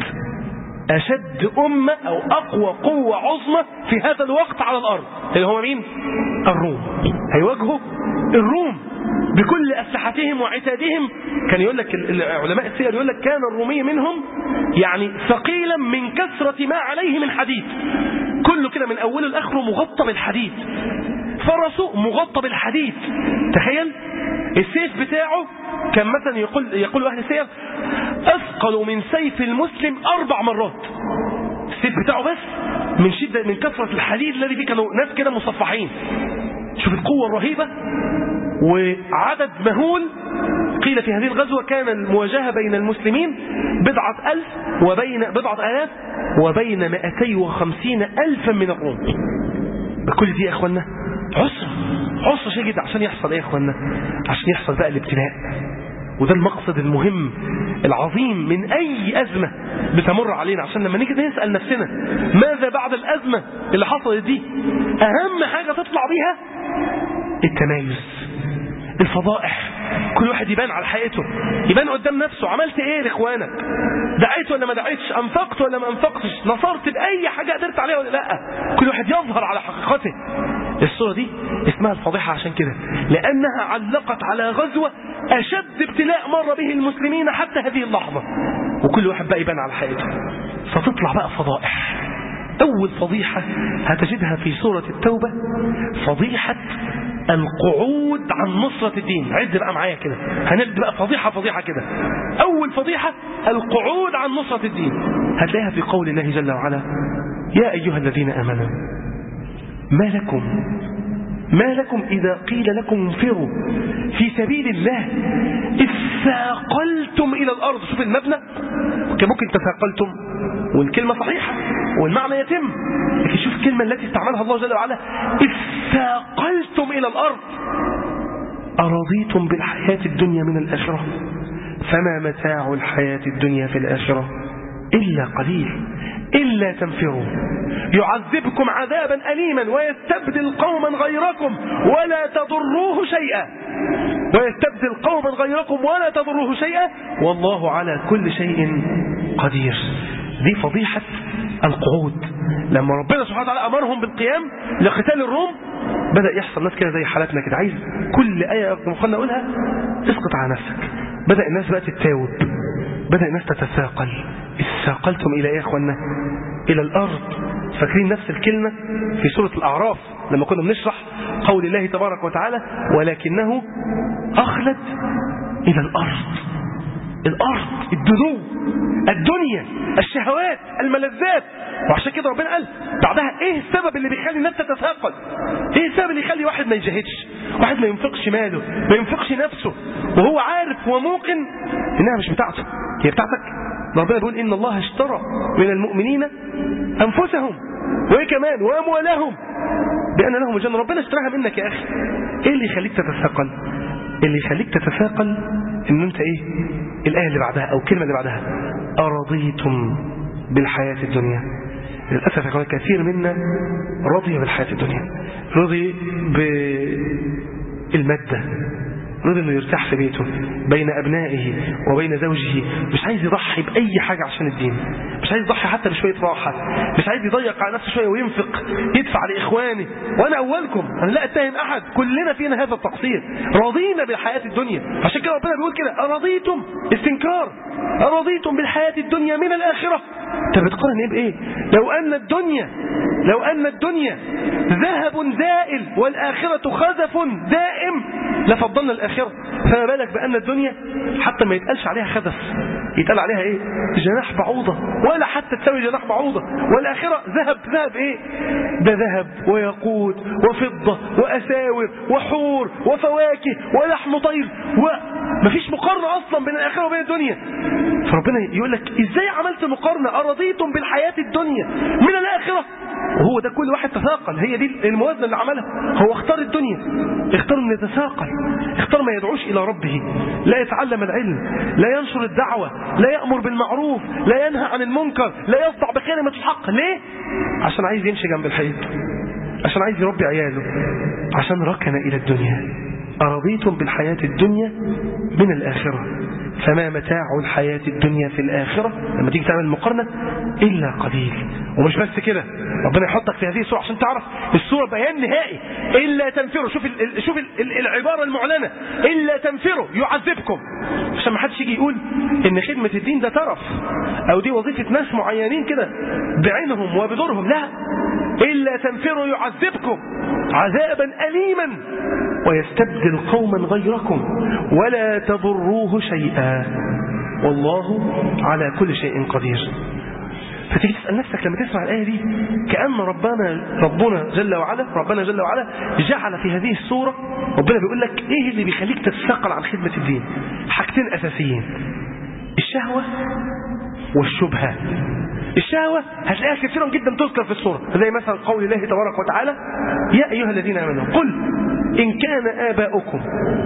اشد امة او اقوى قوة عظمى في هذا الوقت على الارض اللي هو مين الروم هيواجهوا الروم بكل أسلحتهم وعتادهم كان يقول لك علماء السير يقول لك كان الرومي منهم يعني ثقيلا من كثرة ما عليه من حديد كله كده من أوله لآخره مغطى بالحديد فرسه مغطى بالحديد تخيل السيف بتاعه كان مثلا يقول يقول أهل السير أثقل من سيف المسلم أربع مرات السيف بتاعه بس من شدة من كثرة الحديد الذي فيه كانوا ناس كده مصفحين شوف القوة الرهيبة وعدد مهول قيل في هذه الغزوة كان المواجهة بين المسلمين بضعة ألف وبين بضعة آلاف وبين مئتي وخمسين ألفا من الروم بكل دي يا أخوانا عسرة عسرة شديدة عشان يحصل ايه يا أخوانا عشان يحصل بقى الابتلاء وده المقصد المهم العظيم من أي أزمة بتمر علينا عشان لما نيجي نسأل نفسنا ماذا بعد الأزمة اللي حصلت دي أهم حاجة تطلع بيها التمايز الفضائح كل واحد يبان على حقيقته يبان قدام نفسه عملت ايه لاخوانك دعيت ولا ما دعيتش انفقت ولا ما انفقتش نصرت باي حاجه قدرت عليها ولا لا كل واحد يظهر على حقيقته الصوره دي اسمها الفضيحه عشان كده لانها علقت على غزوه اشد ابتلاء مر به المسلمين حتى هذه اللحظه وكل واحد بقى يبان على حقيقته فتطلع بقى فضائح أول فضيحة هتجدها في سورة التوبة فضيحة القعود عن نصرة الدين عد بقى معايا كده هنبدأ بقى فضيحة فضيحة كده أول فضيحة القعود عن نصرة الدين هتلاقيها في قول الله جل وعلا يا أيها الذين آمنوا ما لكم ما لكم إذا قيل لكم انفروا في سبيل الله إذ ثاقلتم إلى الأرض شوف المبنى كان ممكن تثاقلتم والكلمة صحيحة والمعنى يتم لكن شوف الكلمة التي استعملها الله جل وعلا إذ ثاقلتم إلى الأرض أرضيتم بالحياة الدنيا من الآخرة فما متاع الحياة الدنيا في الآخرة إلا قليل إلا تنفروا يعذبكم عذابا أليما ويستبدل قوما غيركم ولا تضروه شيئا ويستبدل قوما غيركم ولا تضروه شيئا والله على كل شيء قدير دي فضيحة القعود لما ربنا سبحانه وتعالى أمرهم بالقيام لقتال الروم بدأ يحصل ناس كده زي حالاتنا كده عايز كل آية مخلنا نقولها اسقط على نفسك بدأ الناس بقى تتاوب بدأ الناس تتثاقل استثاقلتم إلى إيه يا أخوانا إلى الأرض فاكرين نفس الكلمة في سورة الأعراف لما كنا بنشرح قول الله تبارك وتعالى ولكنه أخلد إلى الأرض الأرض الدنو الدنيا الشهوات الملذات وعشان كده ربنا قال بعدها ايه السبب اللي بيخلي الناس تتثاقل ايه السبب اللي يخلي واحد ما يجاهدش واحد ما ينفقش ماله ما ينفقش نفسه وهو عارف وموقن انها مش بتاعته هي بتاعتك ربنا بيقول ان الله اشترى من المؤمنين انفسهم وايه كمان واموالهم بان لهم الجنه ربنا اشتراها منك يا اخي ايه اللي يخليك تتثاقل اللي يخليك تتثاقل ان انت ايه الايه اللي بعدها او الكلمه اللي بعدها ارضيتم بالحياه الدنيا للاسف يا كثير منا رضي بالحياه الدنيا رضي بالماده يريد انه يرتاح في بيته بين ابنائه وبين زوجه مش عايز يضحي باي حاجه عشان الدين مش عايز يضحي حتى بشويه راحه مش عايز يضيق على نفسه شويه وينفق يدفع لاخوانه وانا اولكم انا لا اتهم احد كلنا فينا هذا التقصير رضينا بالحياه الدنيا عشان كده ربنا بيقول كده ارضيتم استنكار ارضيتم بالحياه الدنيا من الاخره انت بتقارن ايه بايه لو ان الدنيا لو ان الدنيا ذهب زائل والاخره خزف دائم لفضلنا الاخره فما بالك بان الدنيا حتى ما يتقالش عليها خزف يتقال عليها ايه جناح بعوضه ولا حتى تساوي جناح بعوضه والاخره ذهب ذهب ايه ده ذهب وياقوت وفضه واساور وحور وفواكه ولحم طير ومفيش مقارنه اصلا بين الاخره وبين الدنيا فربنا يقول لك ازاي عملت مقارنه ارضيتم بالحياه الدنيا من الاخره وهو ده كل واحد تثاقل هي دي الموازنه اللي عملها هو اختار الدنيا اختار انه يتثاقل اختار ما يدعوش الى ربه لا يتعلم العلم لا ينشر الدعوه لا يامر بالمعروف لا ينهى عن المنكر لا يصدع بكلمه الحق ليه عشان عايز يمشي جنب الحيط عشان عايز يربي عياله عشان ركن الى الدنيا أرضيتم بالحياة الدنيا من الآخرة فما متاع الحياة الدنيا في الآخرة لما تيجي تعمل مقارنة إلا قليل ومش بس كده ربنا يحطك في هذه السورة عشان تعرف السورة بيان نهائي إلا تنفروا شوف ال شوف ال العبارة المعلنة إلا تنفروا يعذبكم عشان ما حدش يجي يقول إن خدمة الدين ده ترف أو دي وظيفة ناس معينين كده بعينهم وبدورهم لا إلا تنفروا يعذبكم عذابا أليما ويستبدل قوما غيركم ولا تضروه شيئا والله على كل شيء قدير فتيجي تسأل نفسك لما تسمع الآية دي كأن ربنا ربنا جل وعلا ربنا جل وعلا جعل في هذه السورة ربنا بيقول لك إيه اللي بيخليك تتثقل عن خدمة الدين حاجتين أساسيين الشهوة والشبهة الشهوة هتلاقيها كثيرا جدا تذكر في السورة زي مثلا قول الله تبارك وتعالى يا أيها الذين آمنوا قل إن كان آباؤكم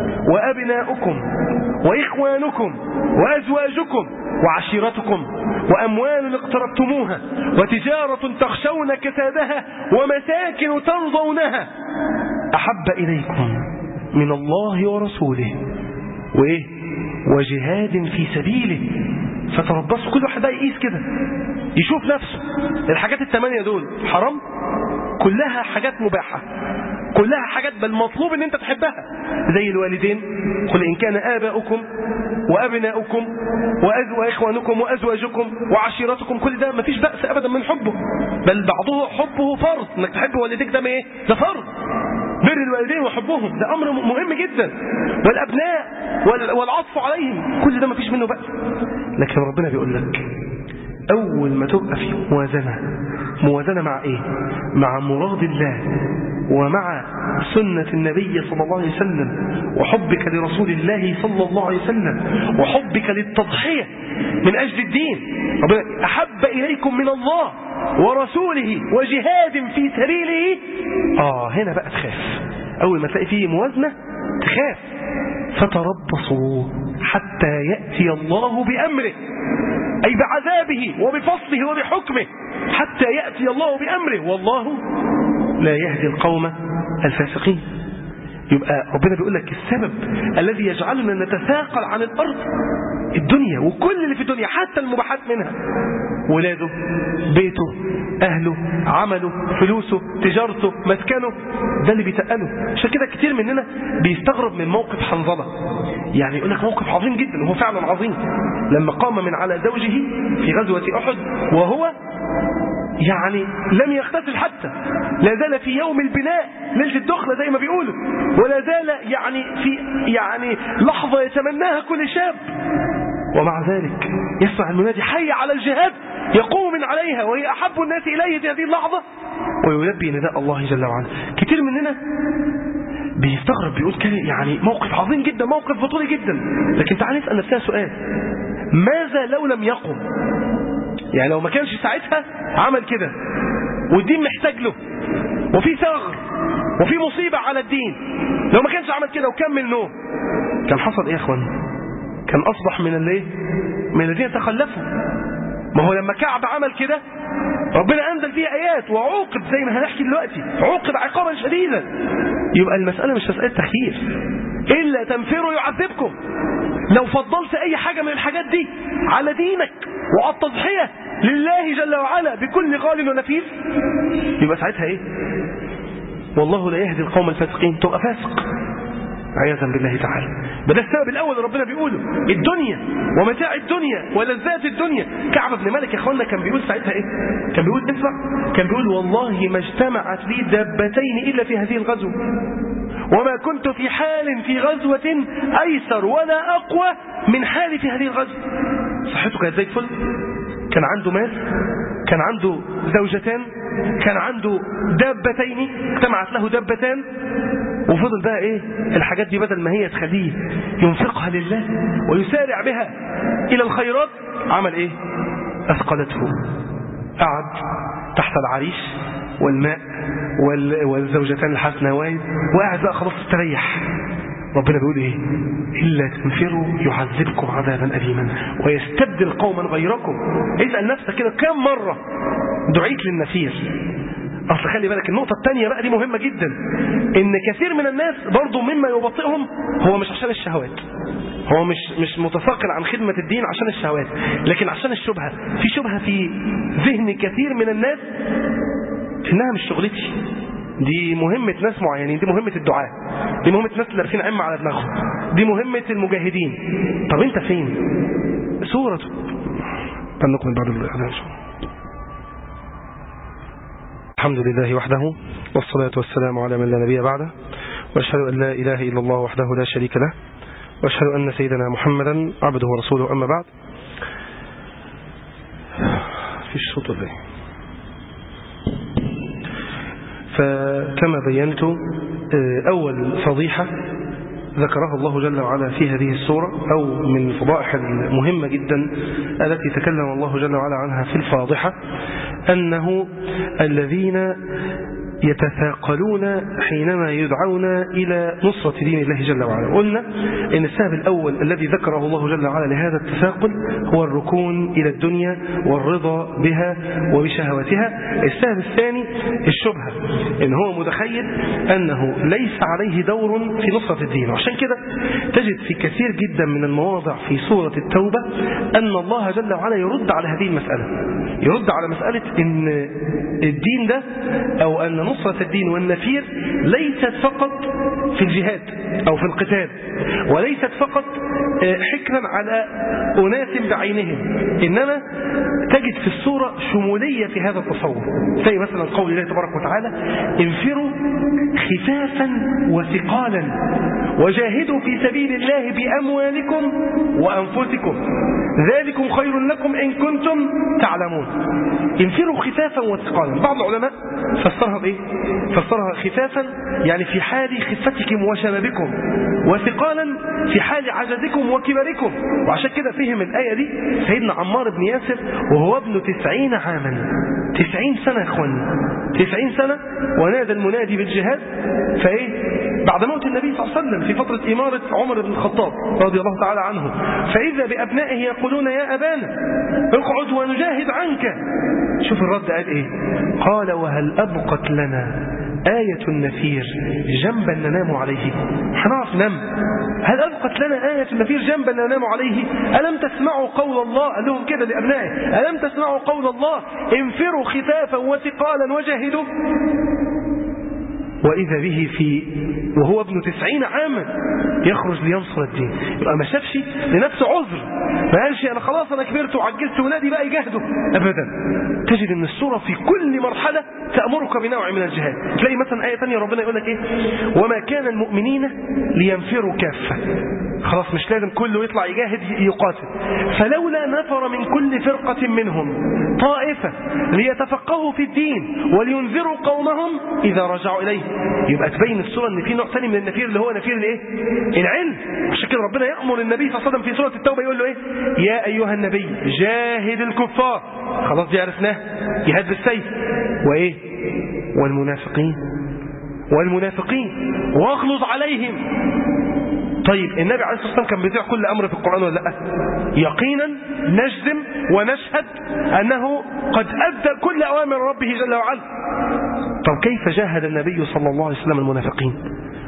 وأبناؤكم وإخوانكم وأزواجكم وعشيرتكم وأموال اقتربتموها وتجارة تخشون كسادها ومساكن ترضونها أحب إليكم من الله ورسوله وإيه وجهاد في سبيله فتربصوا كل واحد بقى يقيس كده يشوف نفسه الحاجات الثمانية دول حرام كلها حاجات مباحة كلها حاجات بل مطلوب ان انت تحبها زي الوالدين قل ان كان اباؤكم وابناؤكم واخوانكم وازواجكم وعشيرتكم كل ده مفيش بأس ابدا من حبه بل بعضه حبه فرض انك تحب والديك ده ايه ده فرض بر الوالدين وحبهم ده امر مهم جدا والابناء والعطف عليهم كل ده مفيش منه بأس لكن ربنا بيقول لك اول ما تبقى في موازنه موازنه مع ايه مع مراد الله ومع سنة النبي صلى الله عليه وسلم وحبك لرسول الله صلى الله عليه وسلم وحبك للتضحية من أجل الدين ربنا أحب إليكم من الله ورسوله وجهاد في سبيله آه هنا بقى تخاف أول ما تلاقي فيه موازنة تخاف فتربصوا حتى يأتي الله بأمره أي بعذابه وبفصله وبحكمه حتى يأتي الله بأمره والله لا يهدي القوم الفاسقين يبقى ربنا بيقول لك السبب الذي يجعلنا نتثاقل عن الأرض الدنيا وكل اللي في الدنيا حتى المباحات منها ولاده بيته أهله عمله فلوسه تجارته مسكنه ده اللي بيتقله عشان كده كتير مننا بيستغرب من موقف حنظلة يعني يقول لك موقف عظيم جدا وهو فعلا عظيم لما قام من على زوجه في غزوة أحد وهو يعني لم يغتسل حتى لا زال في يوم البناء ليلة الدخلة زي ما بيقولوا ولا زال يعني في يعني لحظة يتمناها كل شاب ومع ذلك يسمع المنادي حي على الجهاد يقوم من عليها وهي أحب الناس إليه في هذه اللحظة ويلبي نداء الله جل وعلا كتير مننا بيستغرب بيقول كده يعني موقف عظيم جدا موقف بطولي جدا لكن تعال نسأل نفسنا سؤال ماذا لو لم يقم يعني لو ما كانش ساعتها عمل كده والدين محتاج له وفي ثغر وفي مصيبة على الدين لو ما كانش عمل كده وكمل نوم كان حصل ايه يا اخوان كان اصبح من الايه من الذين تخلفوا ما هو لما كعب عمل كده ربنا انزل فيه ايات وعوقب زي ما هنحكي دلوقتي عوقب عقابا شديدا يبقى المسألة مش مسألة تخيير إلا تنفروا يعذبكم لو فضلت أي حاجة من الحاجات دي على دينك وعلى التضحية لله جل وعلا بكل غال ونفيس يبقى ساعتها إيه والله لا يهدي القوم الفاسقين تبقى فاسق عياذا بالله تعالى ده السبب الاول اللي ربنا بيقوله الدنيا ومتاع الدنيا ولذات الدنيا كعب بن مالك يا اخوانا كان بيقول ساعتها ايه كان بيقول اسمع كان بيقول والله ما اجتمعت لي دابتين الا في هذه الغزوه وما كنت في حال في غزوة أيسر ولا أقوى من حالي في هذه الغزوة صحته كانت زي الفل كان عنده مال كان عنده زوجتان كان عنده دابتين اجتمعت له دابتان وفضل بقى ايه الحاجات دي بدل ما هي تخليه ينفقها لله ويسارع بها الى الخيرات عمل ايه اثقلته قعد تحت العريش والماء وال... والزوجتان الحسنوين وقاعد بقى خلاص استريح ربنا بيقول ايه الا تنفروا يعذبكم عذابا اليما ويستبدل قوما غيركم اسال نفسك كده كم مره دعيت للنفير اصل خلي بالك النقطه الثانيه بقى دي مهمه جدا ان كثير من الناس برضو مما يبطئهم هو مش عشان الشهوات هو مش مش متثاقل عن خدمه الدين عشان الشهوات لكن عشان الشبهه في شبهه في ذهن كثير من الناس انها مش شغلتي دي مهمة ناس معينين دي مهمة الدعاء دي مهمة ناس اللي لابسين عمة على دماغهم دي مهمة المجاهدين طب انت فين سورة فلنكمل بعد الأذان إن شاء الله الحمد لله وحده والصلاة والسلام على من لا نبي بعده وأشهد أن لا إله إلا الله وحده لا شريك له وأشهد أن سيدنا محمدا عبده ورسوله أما بعد في الصوت ولا فكما بينت أول فضيحة ذكرها الله جل وعلا في هذه السورة أو من الفضائح المهمة جدا التي تكلم الله جل وعلا عنها في الفاضحة أنه الذين يتثاقلون حينما يدعون إلى نصرة دين الله جل وعلا قلنا إن السبب الأول الذي ذكره الله جل وعلا لهذا التثاقل هو الركون إلى الدنيا والرضا بها وبشهواتها السبب الثاني الشبهة إن هو متخيل أنه ليس عليه دور في نصرة الدين وعشان كده تجد في كثير جدا من المواضع في سورة التوبة أن الله جل وعلا يرد على هذه المسألة يرد على مسألة أن الدين ده أو أن نصرة الدين والنفير ليست فقط في الجهاد أو في القتال وليست فقط حكرا على أناس بعينهم إنما تجد في الصورة شمولية في هذا التصور زي مثلا قول الله تبارك وتعالى انفروا خفافا وثقالا وجاهدوا في سبيل الله بأموالكم وأنفسكم ذلكم خير لكم إن كنتم تعلمون انفروا خفافا وثقالا بعض العلماء فسرها بإيه فسرها خفافا يعني في حال خفتكم وشبابكم وثقالا في حال عجزكم وكبركم وعشان كده فهم الآية دي سيدنا عمار بن ياسر وهو ابن تسعين عاما تسعين سنة يا اخواني تسعين سنة ونادى المنادي بالجهاد فايه بعد موت النبي صلى الله عليه وسلم في فترة إمارة عمر بن الخطاب رضي الله تعالى عنه فإذا بأبنائه يقولون يا أبانا اقعد ونجاهد عنك شوف الرد قال إيه قال وهل أبقت لنا آية النفير جنبا ننام عليه هنعرف نم هل أبقت لنا آية النفير جنبا ننام عليه ألم تسمعوا قول الله قال لهم كده لأبنائه ألم تسمعوا قول الله انفروا خفافا وثقالا وجاهدوا وإذا به في وهو ابن تسعين عاما يخرج لينصر الدين يبقى ما شافش لنفسه عذر ما قالش أنا خلاص أنا كبرت وعجزت ونادي بقى يجاهده أبدا تجد أن السورة في كل مرحلة تأمرك بنوع من الجهاد تلاقي مثلا آية ثانية ربنا يقول لك إيه وما كان المؤمنين لينفروا كافة خلاص مش لازم كله يطلع يجاهد يقاتل فلولا نفر من كل فرقة منهم طائفة ليتفقهوا في الدين ولينذروا قومهم إذا رجعوا إليه يبقى تبين السورة ان في نوع ثاني من النفير اللي هو نفير الايه العلم عشان كده ربنا يأمر النبي صلى الله عليه وسلم في سورة التوبة يقول له ايه يا ايها النبي جاهد الكفار خلاص دي عرفناه جهاد بالسيف وايه والمنافقين والمنافقين واغلظ عليهم طيب النبي عليه الصلاة والسلام كان بيطيع كل أمر في القرآن ولا لا يقينا نجزم ونشهد أنه قد أدى كل أوامر ربه جل وعلا طب كيف جاهد النبي صلى الله عليه وسلم المنافقين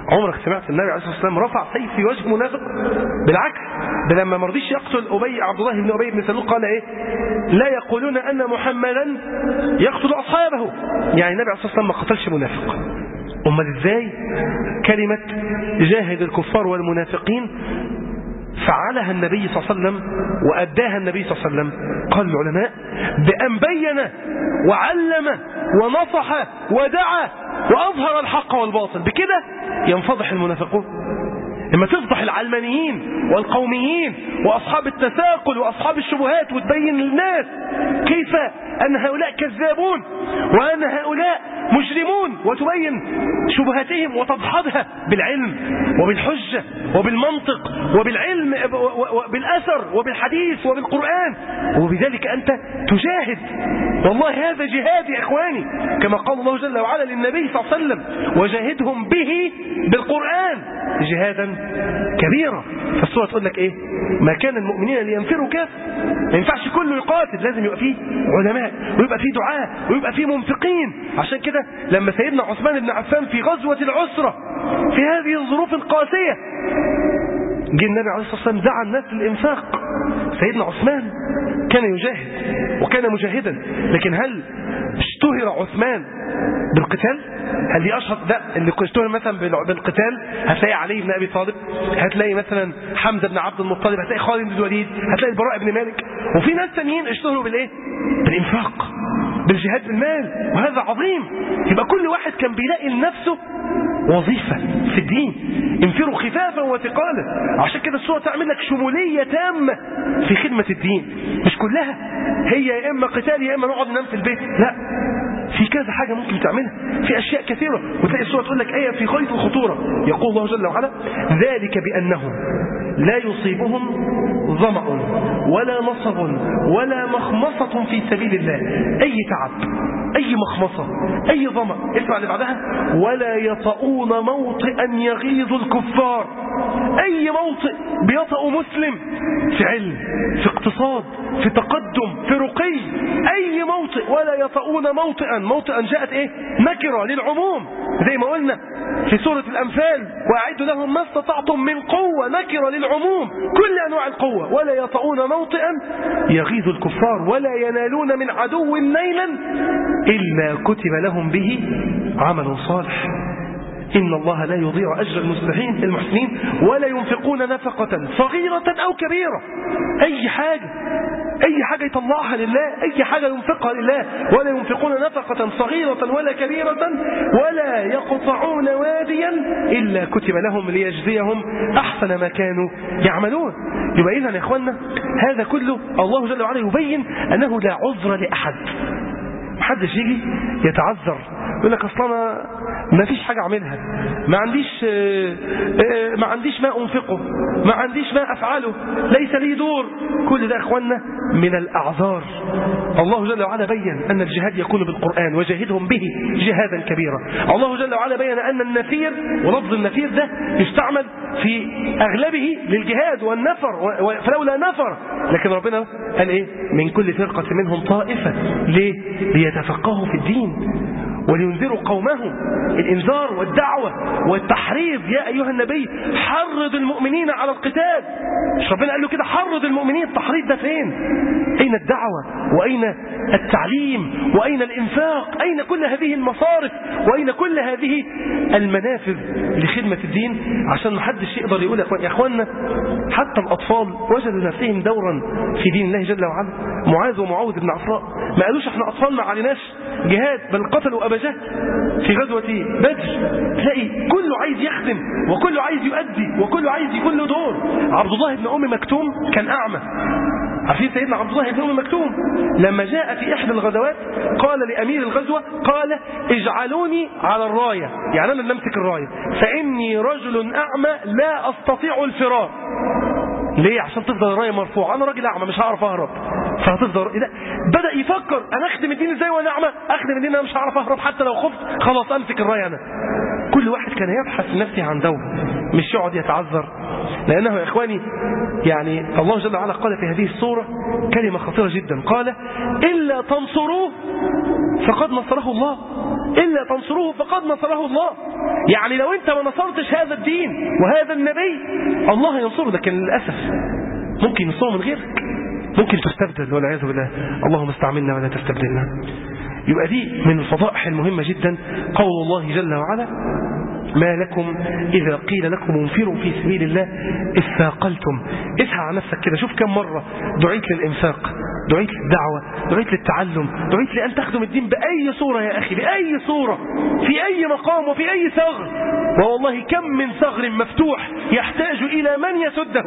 عمرك سمعت النبي عليه الصلاه والسلام رفع سيف في وجه منافق بالعكس ده لما ما رضيش يقتل ابي عبد الله بن ابي بن سلول قال ايه لا يقولون ان محمدا يقتل اصحابه يعني النبي عليه الصلاه والسلام ما قتلش منافق امال ازاي كلمه جاهد الكفار والمنافقين فعلها النبي صلى الله عليه وسلم وأداها النبي صلى الله عليه وسلم قال العلماء بأن بين وعلم ونصح ودعا وأظهر الحق والباطل بكده ينفضح المنافقون لما تفضح العلمانيين والقوميين وأصحاب التثاقل وأصحاب الشبهات وتبين للناس كيف أن هؤلاء كذابون وأن هؤلاء مجرمون وتبين شبهاتهم وتدحضها بالعلم وبالحجة وبالمنطق وبالعلم وبالأثر وبالحديث وبالقرآن وبذلك أنت تجاهد والله هذا جهاد يا إخواني كما قال الله جل وعلا للنبي صلى الله عليه وسلم وجاهدهم به بالقرآن جهادا كبيرا فالسورة تقول لك إيه ما كان المؤمنين لينفروا كاف ما ينفعش كله يقاتل لازم يبقى فيه علماء ويبقى فيه دعاء ويبقى فيه منفقين عشان كده لما سيدنا عثمان بن عفان في غزوة العسرة في هذه الظروف القاسية جه النبي عليه الصلاة والسلام دعا الناس للإنفاق سيدنا عثمان كان يجاهد وكان مجاهدا لكن هل اشتهر عثمان بالقتال هل دي اشهر ده اللي اشتهر مثلا بالقتال هتلاقي علي بن ابي طالب هتلاقي مثلا حمزه بن عبد المطلب هتلاقي خالد بن الوليد هتلاقي البراء بن مالك وفي ناس ثانيين اشتهروا بالايه بالانفاق بالجهاد بالمال وهذا عظيم يبقى كل واحد كان بيلاقي لنفسه وظيفة في الدين انفروا خفافا وثقالا عشان كده السورة تعمل لك شمولية تامة في خدمة الدين مش كلها هي يا إما قتال يا إما نقعد ننام في البيت لا في كذا حاجة ممكن تعملها في أشياء كثيرة وتلاقي السورة تقول لك آية في غاية الخطورة يقول الله جل وعلا ذلك بأنهم لا يصيبهم ظمأ ولا نصب ولا مخمصة في سبيل الله أي تعب أي مخمصة أي ظمأ اسمع اللي بعدها ولا يطؤون موطئا يغيظ الكفار أي موطئ بيطأ مسلم في علم في اقتصاد في تقدم في رقي أي موطئ ولا يطؤون موطئا موطئا جاءت إيه نكرة للعموم زي ما قلنا في سورة الأنفال وأعدوا لهم ما استطعتم من قوة نكرة للعموم كل أنواع القوة ولا يطؤون موطئا يغيظ الكفار ولا ينالون من عدو نيلا إلا كتب لهم به عمل صالح إن الله لا يضيع أجر المصلحين المحسنين ولا ينفقون نفقة صغيرة أو كبيرة أي حاجة أي حاجة يطلعها لله أي حاجة ينفقها لله ولا ينفقون نفقة صغيرة ولا كبيرة ولا يقطعون واديا إلا كتب لهم ليجزيهم أحسن ما كانوا يعملون يبقى إذا يا إخوانا هذا كله الله جل وعلا يبين أنه لا عذر لأحد محدش يجي يتعذر يقول لك اصلا انا ما فيش حاجه اعملها ما عنديش ما عنديش ما انفقه ما عنديش ما افعله ليس لي دور كل ده اخواننا من الاعذار الله جل وعلا بين ان الجهاد يكون بالقران وجاهدهم به جهادا كبيرا الله جل وعلا بين ان النفير ولفظ النفير ده يستعمل في اغلبه للجهاد والنفر فلولا نفر لكن ربنا قال ايه من كل فرقه منهم طائفه ليه ليتفقهوا في الدين ولينذروا قومهم الانذار والدعوة والتحريض يا أيها النبي حرض المؤمنين على القتال مش ربنا قال له كده حرض المؤمنين التحريض ده فين أين الدعوة وأين التعليم وأين الإنفاق أين كل هذه المصارف وأين كل هذه المنافذ لخدمة الدين عشان محدش يقدر يقول يا أخواننا حتى الأطفال وجدوا نفسهم دورا في دين الله جل وعلا معاذ ومعوذ بن عفراء ما قالوش احنا أطفال ما عليناش جهاد بل قتلوا أبا جهل في غزوة بدر تلاقي كله عايز يخدم وكله عايز يؤدي وكله عايز يكون له دور عبد الله بن أم مكتوم كان أعمى عارفين سيدنا عبد الله بن أم مكتوم لما جاء في إحدى الغزوات قال لأمير الغزوة قال اجعلوني على الراية يعني أنا اللي أمسك الراية فإني رجل أعمى لا أستطيع الفرار ليه عشان تفضل الراية مرفوعة أنا راجل أعمى مش هعرف أهرب فهتفضل لا بدأ يفكر أنا أخدم الدين إزاي وأنا أعمى أخدم الدين أنا مش هعرف أهرب حتى لو خفت خلاص أمسك الراية أنا كل واحد كان يبحث نفسه عن دور مش يقعد يتعذر لأنه يا إخواني يعني الله جل وعلا قال في هذه الصورة كلمة خطيرة جدا قال إلا تنصروه فقد نصره الله إلا تنصروه فقد نصره الله يعني لو أنت ما نصرتش هذا الدين وهذا النبي الله ينصره لكن للأسف ممكن ينصره من غيرك ممكن تستبدل والعياذ بالله اللهم استعملنا ولا تستبدلنا يبقى دي من الفضائح المهمة جدا قول الله جل وعلا ما لكم إذا قيل لكم انفروا في سبيل الله اثاقلتم اسعى على نفسك كده شوف كم مرة دعيت للإنفاق دعيت للدعوة دعيت للتعلم دعيت لأن تخدم الدين بأي صورة يا أخي بأي صورة في أي مقام وفي أي ثغر والله كم من ثغر مفتوح يحتاج إلى من يسده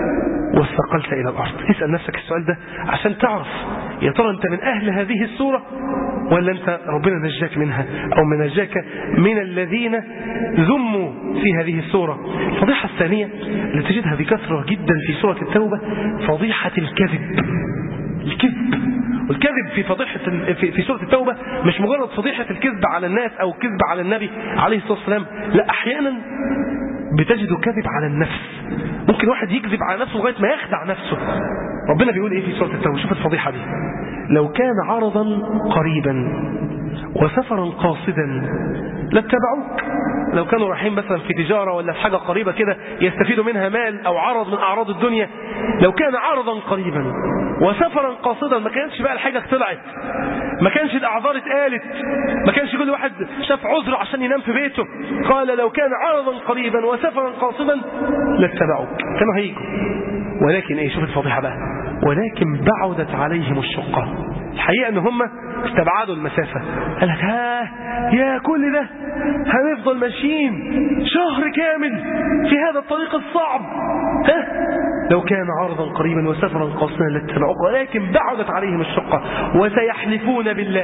واستقلت إلى الأرض اسأل نفسك السؤال ده عشان تعرف يا ترى أنت من أهل هذه الصورة ولا أنت ربنا نجاك منها أو من نجاك من الذين ذموا في هذه الصورة الفضيحة الثانية اللي تجدها بكثرة جدا في سورة التوبة فضيحة الكذب الكذب والكذب في فضيحة في, في سورة التوبة مش مجرد فضيحة الكذب على الناس أو الكذب على النبي عليه الصلاة والسلام لا أحيانا بتجد كذب على النفس ممكن واحد يكذب على نفسه لغاية ما يخدع نفسه ربنا بيقول ايه في سورة التوبة شوف الفضيحة دي لو كان عرضا قريبا وسفرا قاصدا لاتبعوك لو كانوا رايحين مثلا في تجارة ولا في حاجة قريبة كده يستفيدوا منها مال أو عرض من أعراض الدنيا لو كان عرضا قريبا وسفرا قاصدا ما كانش بقى الحاجة طلعت ما كانش الأعذار اتقالت ما كانش كل واحد شاف عذر عشان ينام في بيته قال لو كان عرضا قريبا وسفرا قاصدا لاتبعوك كانوا هيجوا ولكن ايه شوف الفضيحة بقى ولكن بعدت عليهم الشقة الحقيقة ان هم استبعدوا المسافة قال لك ها يا كل ده هنفضل ماشيين شهر كامل في هذا الطريق الصعب ها لو كان عرضا قريبا وسفرا قاصدا لاتبعوك ولكن بعدت عليهم الشقة وسيحلفون بالله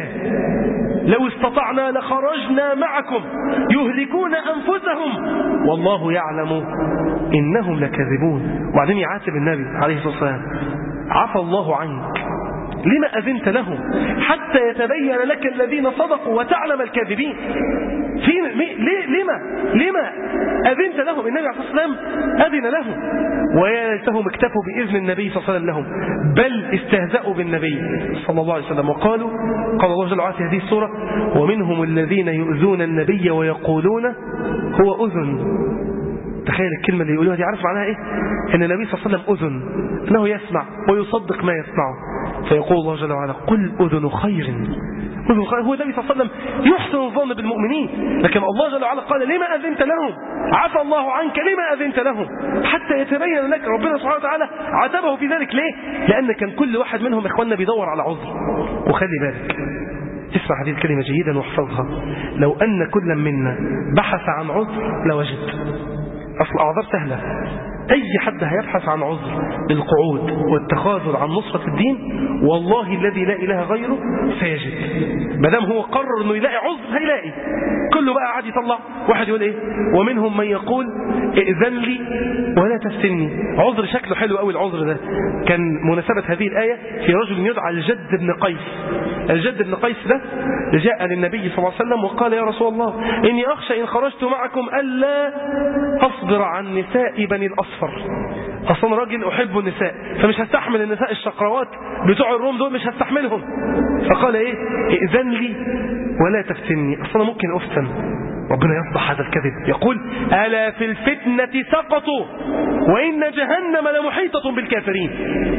لو استطعنا لخرجنا معكم يهلكون أنفسهم والله يعلم إنهم لكاذبون وبعدين يعاتب النبي عليه الصلاة والسلام عفى الله عنك لما أذنت لهم حتى يتبين لك الذين صدقوا وتعلم الكاذبين في ليه لما لما أذنت لهم النبي عليه الصلاة والسلام أذن لهم ويا ليتهم اكتفوا بإذن النبي صلى الله عليه وسلم لهم بل استهزأوا بالنبي صلى الله عليه وسلم وقالوا قال الله جل وعلا في هذه السورة ومنهم الذين يؤذون النبي ويقولون هو أذن تخيل الكلمة اللي يقولوها دي عارف معناها ايه ان النبي صلى الله عليه وسلم أذن انه يسمع ويصدق ما يسمعه فيقول الله جل وعلا قل أذن خير أذن خير هو النبي صلى الله عليه وسلم يحسن الظن بالمؤمنين لكن الله جل وعلا قال لما أذنت لهم عفى الله عنك لما أذنت لهم حتى يتبين لك ربنا سبحانه وتعالى عاتبه في ذلك ليه لأن كان كل واحد منهم إخواننا بيدور على عذر وخلي بالك اسمع هذه الكلمة جيدا واحفظها لو أن كل منا بحث عن عذر لوجد أصل أعذار سهلة أي حد هيبحث عن عذر بالقعود والتخاذل عن نصرة الدين والله الذي لا إله غيره سيجد مادام هو قرر أنه يلاقي عذر هيلاقي كله بقى عادي يطلع واحد يقول إيه ومنهم من يقول ائذن لي ولا تفتني عذر شكله حلو قوي العذر ده كان مناسبة هذه الآية في رجل يدعى الجد بن قيس الجد بن قيس ده جاء للنبي صلى الله عليه وسلم وقال يا رسول الله إني أخشى إن خرجت معكم ألا أصبر عن نساء بني الأصفر أصلا راجل أحب النساء فمش هستحمل النساء الشقراوات بتوع الروم دول مش هستحملهم فقال إيه ائذن لي ولا تفتني أصلا ممكن أفتن ربنا يفضح هذا الكذب يقول ألا في الفتنة سقطوا وإن جهنم لمحيطة بالكافرين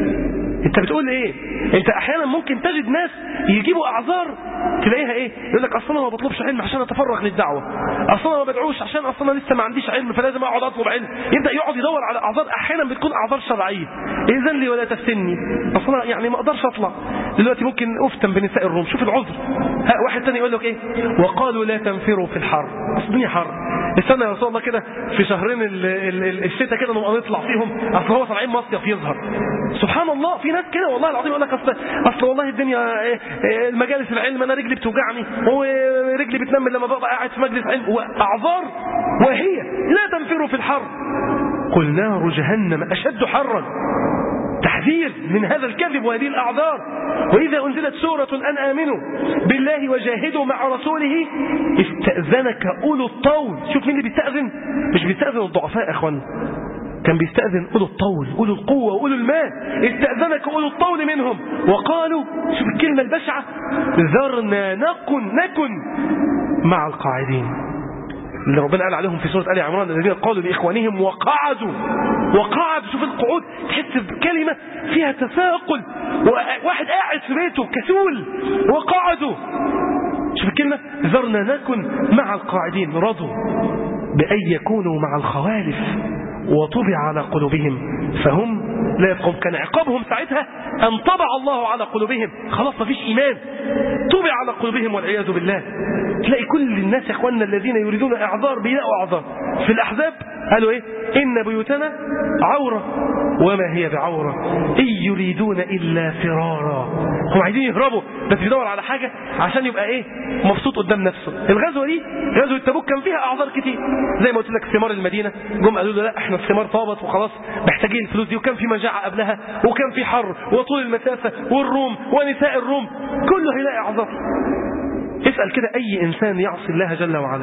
انت بتقول ايه انت احيانا ممكن تجد ناس يجيبوا اعذار تلاقيها ايه يقول لك اصلا ما بطلبش علم عشان اتفرغ للدعوه اصلا ما بدعوش عشان اصلا لسه ما عنديش علم فلازم اقعد اطلب علم يبدا يقعد يدور على اعذار احيانا بتكون اعذار شرعيه اذن لي ولا تفتني اصلا يعني ما اقدرش اطلع دلوقتي ممكن افتن بنساء الروم شوف العذر ها واحد تاني يقول لك ايه وقالوا لا تنفروا في الحر اصل الدنيا حر استنى يا رسول الله كده في شهرين الشتاء كده نبقى نطلع فيهم اصل هو طالعين مصيف يظهر سبحان الله في ناس كده والله العظيم يقول لك اصل اصل والله الدنيا إيه إيه المجالس العلم انا رجلي بتوجعني ورجلي بتنمل لما ببقى قاعد في مجلس علم واعذار وهي لا تنفروا في الحر قل نار جهنم اشد حرا تحذير من هذا الكذب وهذه الأعذار وإذا أنزلت سورة أن آمنوا بالله وجاهدوا مع رسوله استأذنك أولو الطول شوف مين اللي بيستأذن مش بيستأذن الضعفاء يا أخوان كان بيستأذن أولو الطول أولو القوة وأولو المال استأذنك أولو الطول منهم وقالوا شوف الكلمة البشعة ذرنا نكن نكن مع القاعدين اللي ربنا قال عليهم في سورة آل عمران الذين قالوا لإخوانهم وقعدوا وقعدوا شوف القعود تحس بكلمة فيها تثاقل واحد قاعد في بيته كسول وقعدوا شوف الكلمة ذرنا نكن مع القاعدين رضوا بأن يكونوا مع الخوالف وطبع على قلوبهم فهم لا يفقهون كان عقابهم ساعتها أن طبع الله على قلوبهم خلاص ما فيش إيمان طبع على قلوبهم والعياذ بالله تلاقي كل الناس يا اخواننا الذين يريدون اعذار بيلاقوا اعذار في الاحزاب قالوا ايه ان بيوتنا عوره وما هي بعوره ان يريدون الا فرارا هم عايزين يهربوا بس بيدور على حاجه عشان يبقى ايه مبسوط قدام نفسه الغزوه دي غزوه تبوك كان فيها اعذار كتير زي ما قلت لك ثمار المدينه جم قالوا له لا احنا الثمار طابت وخلاص محتاجين الفلوس دي وكان في مجاعه قبلها وكان في حر وطول المسافه والروم ونساء الروم كله هيلاقي اعذار اسأل كده أي إنسان يعصي الله جل وعلا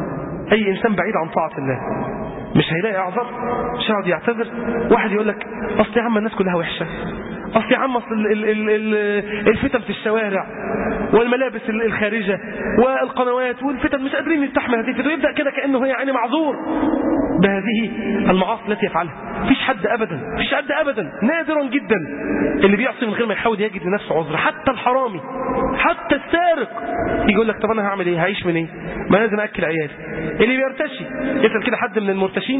أي إنسان بعيد عن طاعة الله مش هيلاقي أعذار مش هيقعد يعتذر واحد يقول لك أصل يا عم الناس كلها وحشة أصل يا عم أصل ال ال ال ال الفتن في الشوارع والملابس الخارجة والقنوات والفتن مش قادرين نستحمل هذه الفتن ويبدأ كده كأنه هي يعني معذور بهذه المعاصي التي يفعلها مفيش حد أبدا مفيش حد أبدا نادرا جدا اللي بيعصي من غير ما يحاول يجد لنفسه عذر حتى الحرامي حتى السارق يقول لك طب أنا هعمل إيه هعيش من إيه ما لازم أكل عيالي اللي بيرتشي يسأل كده حد من المرتشين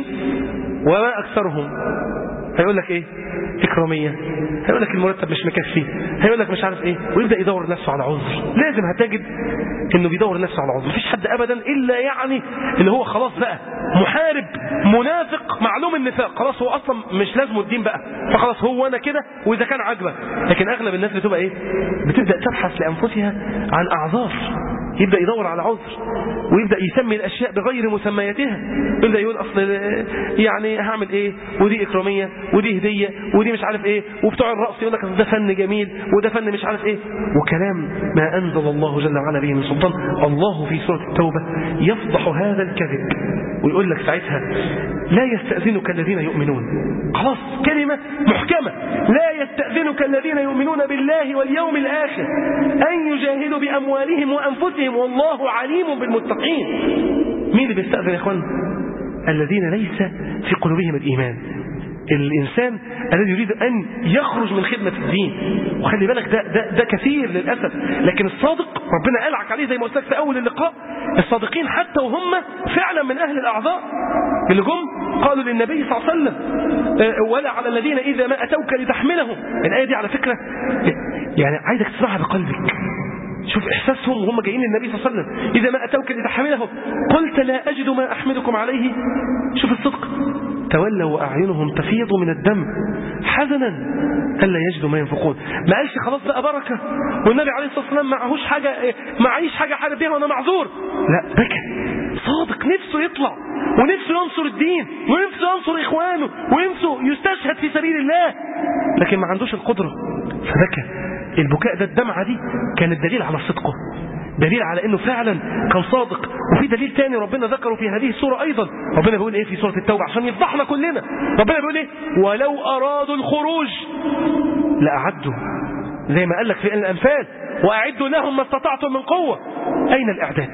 وما أكثرهم هيقول لك ايه إكرامية هيقول لك المرتب مش مكفي هيقول لك مش عارف ايه ويبدأ يدور نفسه على عذر لازم هتجد انه بيدور نفسه على عذر مفيش حد ابدا الا يعني اللي هو خلاص بقى محارب منافق معلوم النفاق خلاص هو اصلا مش لازمه الدين بقى فخلاص هو انا كده واذا كان عاجبك لكن اغلب الناس بتبقى ايه بتبدأ تبحث لانفسها عن اعذار يبدأ يدور على عذر ويبدأ يسمي الأشياء بغير مسمياتها يبدأ يقول أصل يعني هعمل إيه ودي إكرامية ودي هدية ودي مش عارف إيه وبتوع الرأس يقول لك ده فن جميل وده فن مش عارف إيه وكلام ما أنزل الله جل وعلا به من سلطان الله في سورة التوبة يفضح هذا الكذب ويقول لك ساعتها لا يستأذنك الذين يؤمنون خلاص كلمة محكمة لا يستأذنك الذين يؤمنون بالله واليوم الآخر أن يجاهدوا بأموالهم وأنفسهم والله عليم بالمتقين مين اللي بيستأذن يا اخوان الذين ليس في قلوبهم الإيمان الإنسان الذي يريد أن يخرج من خدمة الدين وخلي بالك ده, ده, ده كثير للأسف لكن الصادق ربنا ألعك عليه زي ما قلت لك في أول اللقاء الصادقين حتى وهم فعلا من أهل الأعذار اللي جم قالوا للنبي صلى الله عليه وسلم ولا على الذين إذا ما أتوك لتحملهم الآية دي على فكرة يعني عايزك تسمعها بقلبك شوف إحساسهم وهم جايين للنبي صلى الله عليه وسلم إذا ما أتوك لتحملهم قلت لا أجد ما أحملكم عليه شوف الصدق تولوا وأعينهم تفيض من الدم حزنا ألا يجدوا ما ينفقون ما قالش خلاص بقى بركة والنبي عليه الصلاة والسلام معهوش حاجة معيش حاجة حارب بيها وأنا معذور لا بكى صادق نفسه يطلع ونفسه ينصر الدين ونفسه ينصر إخوانه ونفسه يستشهد في سبيل الله لكن ما عندوش القدرة فبكى البكاء ده الدمعة دي كانت دليل على صدقه دليل على انه فعلا كان صادق وفي دليل تاني ربنا ذكره في هذه السورة ايضا ربنا بيقول ايه في سورة التوبة عشان يفضحنا كلنا ربنا بيقول ايه ولو ارادوا الخروج لأعدوا زي ما قال لك في الانفال واعدوا لهم ما استطعتم من قوة اين الاعداد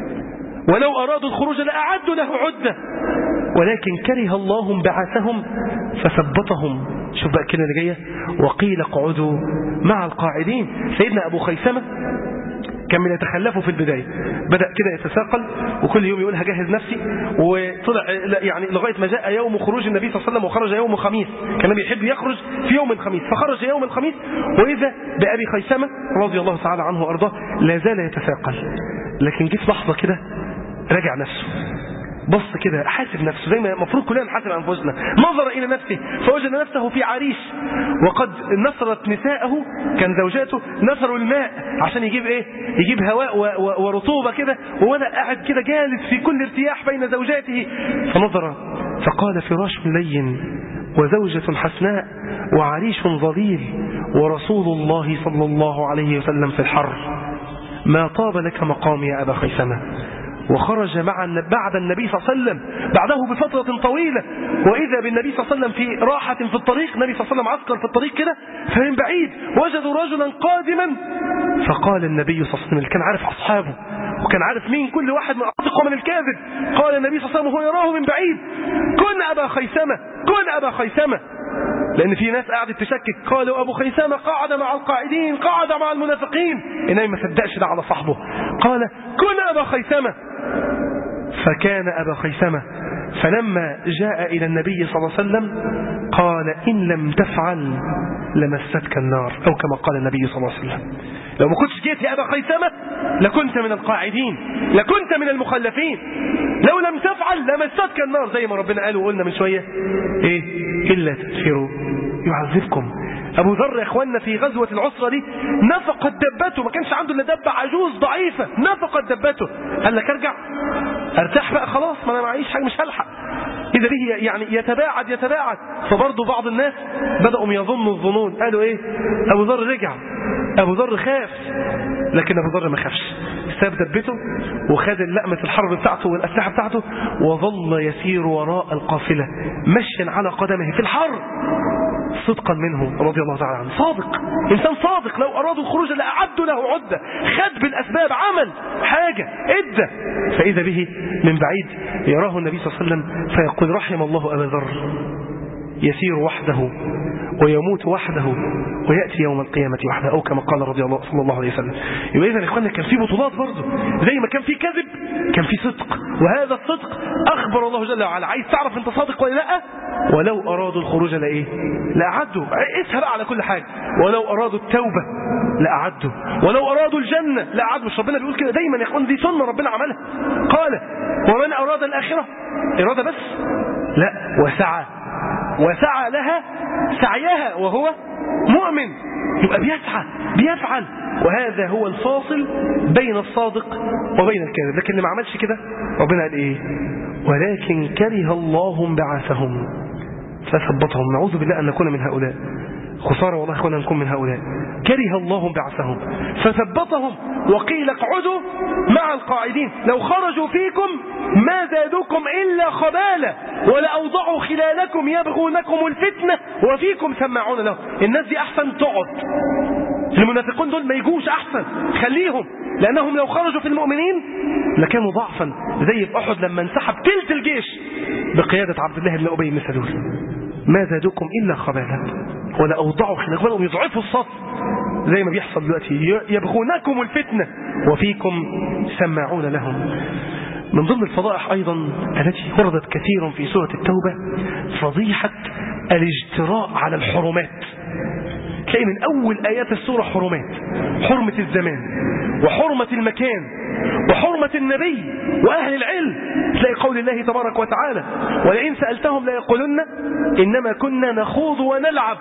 ولو ارادوا الخروج لأعدوا له عدة ولكن كره الله بعثهم فثبطهم شوف بقى الكلمة اللي جاية وقيل اقعدوا مع القاعدين سيدنا أبو خيسمة كان من يتخلفوا في البداية بدأ كده يتساقل وكل يوم يقول هجهز نفسي وطلع يعني لغاية ما جاء يوم خروج النبي صلى الله عليه وسلم وخرج يوم خميس كان بيحب يخرج في يوم الخميس فخرج يوم الخميس وإذا بأبي خيسمة رضي الله تعالى عنه وأرضاه لا زال يتساقل لكن جه في لحظة كده راجع نفسه بص كده حاسب نفسه زي ما المفروض كلنا نحاسب انفسنا نظر الى نفسه فوجد نفسه في عريش وقد نصرت نساءه كان زوجاته نثروا الماء عشان يجيب ايه يجيب هواء ورطوبه كده وهو قاعد كده جالس في كل ارتياح بين زوجاته فنظر فقال فراش لين وزوجة حسناء وعريش ظليل ورسول الله صلى الله عليه وسلم في الحر ما طاب لك مقام يا أبا خيسمة وخرج مع بعد النبي صلى الله عليه وسلم بعده بفترة طويلة وإذا بالنبي صلى الله عليه وسلم في راحة في الطريق النبي صلى الله عليه وسلم عسكر في الطريق كده فمن بعيد وجدوا رجلا قادما فقال النبي صلى الله عليه وسلم اللي كان عارف أصحابه وكان عارف مين كل واحد من الصادق ومن الكاذب قال النبي صلى الله عليه وسلم وهو يراه من بعيد كن أبا خيثمة كن أبا خيثمة لأن في ناس قعدت تشكك قالوا أبو خيثمة قعد مع القائدين قعد مع المنافقين النبي ما صدقش ده على صاحبه قال كن أبا خيثمة فكان أبا خيثمة فلما جاء إلى النبي صلى الله عليه وسلم قال إن لم تفعل لمستك النار أو كما قال النبي صلى الله عليه وسلم لو ما كنتش جيت يا أبا خيثمة لكنت من القاعدين لكنت من المخلفين لو لم تفعل لمستك النار زي ما ربنا قال وقلنا من شوية إيه إلا تغفروا يعذبكم أبو ذر يا إخواننا في غزوة العسرة دي نفقت دبته ما كانش عنده إلا دبة عجوز ضعيفة نفقت دبته قال لك أرجع ارتاح بقى خلاص ما أنا معيش حاجة مش هلحق إذا به يعني يتباعد يتباعد فبرضه بعض الناس بدأوا يظنوا الظنون قالوا إيه أبو ذر رجع أبو ذر خاف لكن أبو ذر ما خافش ساب دبته وخد لقمة الحرب بتاعته والأسلحة بتاعته وظل يسير وراء القافلة مشيا على قدمه في الحر صدقا منه رضي الله تعالى عنه صادق إنسان صادق لو أرادوا الخروج لأعدوا له عدة خد بالأسباب عمل حاجة ادى فإذا به من بعيد يراه النبي صلى الله عليه وسلم فيقول رحم الله أبا ذر يسير وحده ويموت وحده ويأتي يوم القيامة وحده أو كما قال رضي الله صلى الله عليه وسلم يبقى إذا إخواننا كان في بطولات برضه زي ما كان في كذب كان في صدق وهذا الصدق أخبر الله جل وعلا عايز تعرف أنت صادق ولا لا ولو أرادوا الخروج لإيه لأعدوا اسهل على كل حاجة ولو أرادوا التوبة لأعدوا ولو أرادوا الجنة لأعدوا مش ربنا بيقول كده دايما يا إخوان دي سنة ربنا عملها قال ومن أراد الآخرة إرادة بس لا وسعى وسعى لها سعيها وهو مؤمن يبقى بيسعى بيفعل وهذا هو الفاصل بين الصادق وبين الكاذب لكن اللي ما عملش كده ربنا قال ايه ولكن كره الله بعثهم فثبتهم نعوذ بالله ان نكون من هؤلاء خسارة والله اخوانا نكون من هؤلاء كره الله بعثهم فثبتهم وقيل اقعدوا مع القاعدين لو خرجوا فيكم ما زادوكم إلا خبالة ولأوضعوا خلالكم يبغونكم الفتنة وفيكم سماعون له الناس دي أحسن تقعد المنافقون دول ما يجوش أحسن خليهم لأنهم لو خرجوا في المؤمنين لكانوا ضعفا زي في أحد لما انسحب تلت الجيش بقيادة عبد الله بن أبي بن سلول ما زادوكم إلا خبالة ولا أوضعوا خلالكم يضعفوا الصف زي ما بيحصل دلوقتي يبغونكم الفتنة وفيكم سماعون لهم من ضمن الفضائح أيضا التي وردت كثيرا في سورة التوبة فضيحة الاجتراء على الحرمات تلاقي من أول آيات السورة حرمات حرمة الزمان وحرمة المكان وحرمة النبي وأهل العلم تلاقي قول الله تبارك وتعالى ولئن سألتهم ليقولن إنما كنا نخوض ونلعب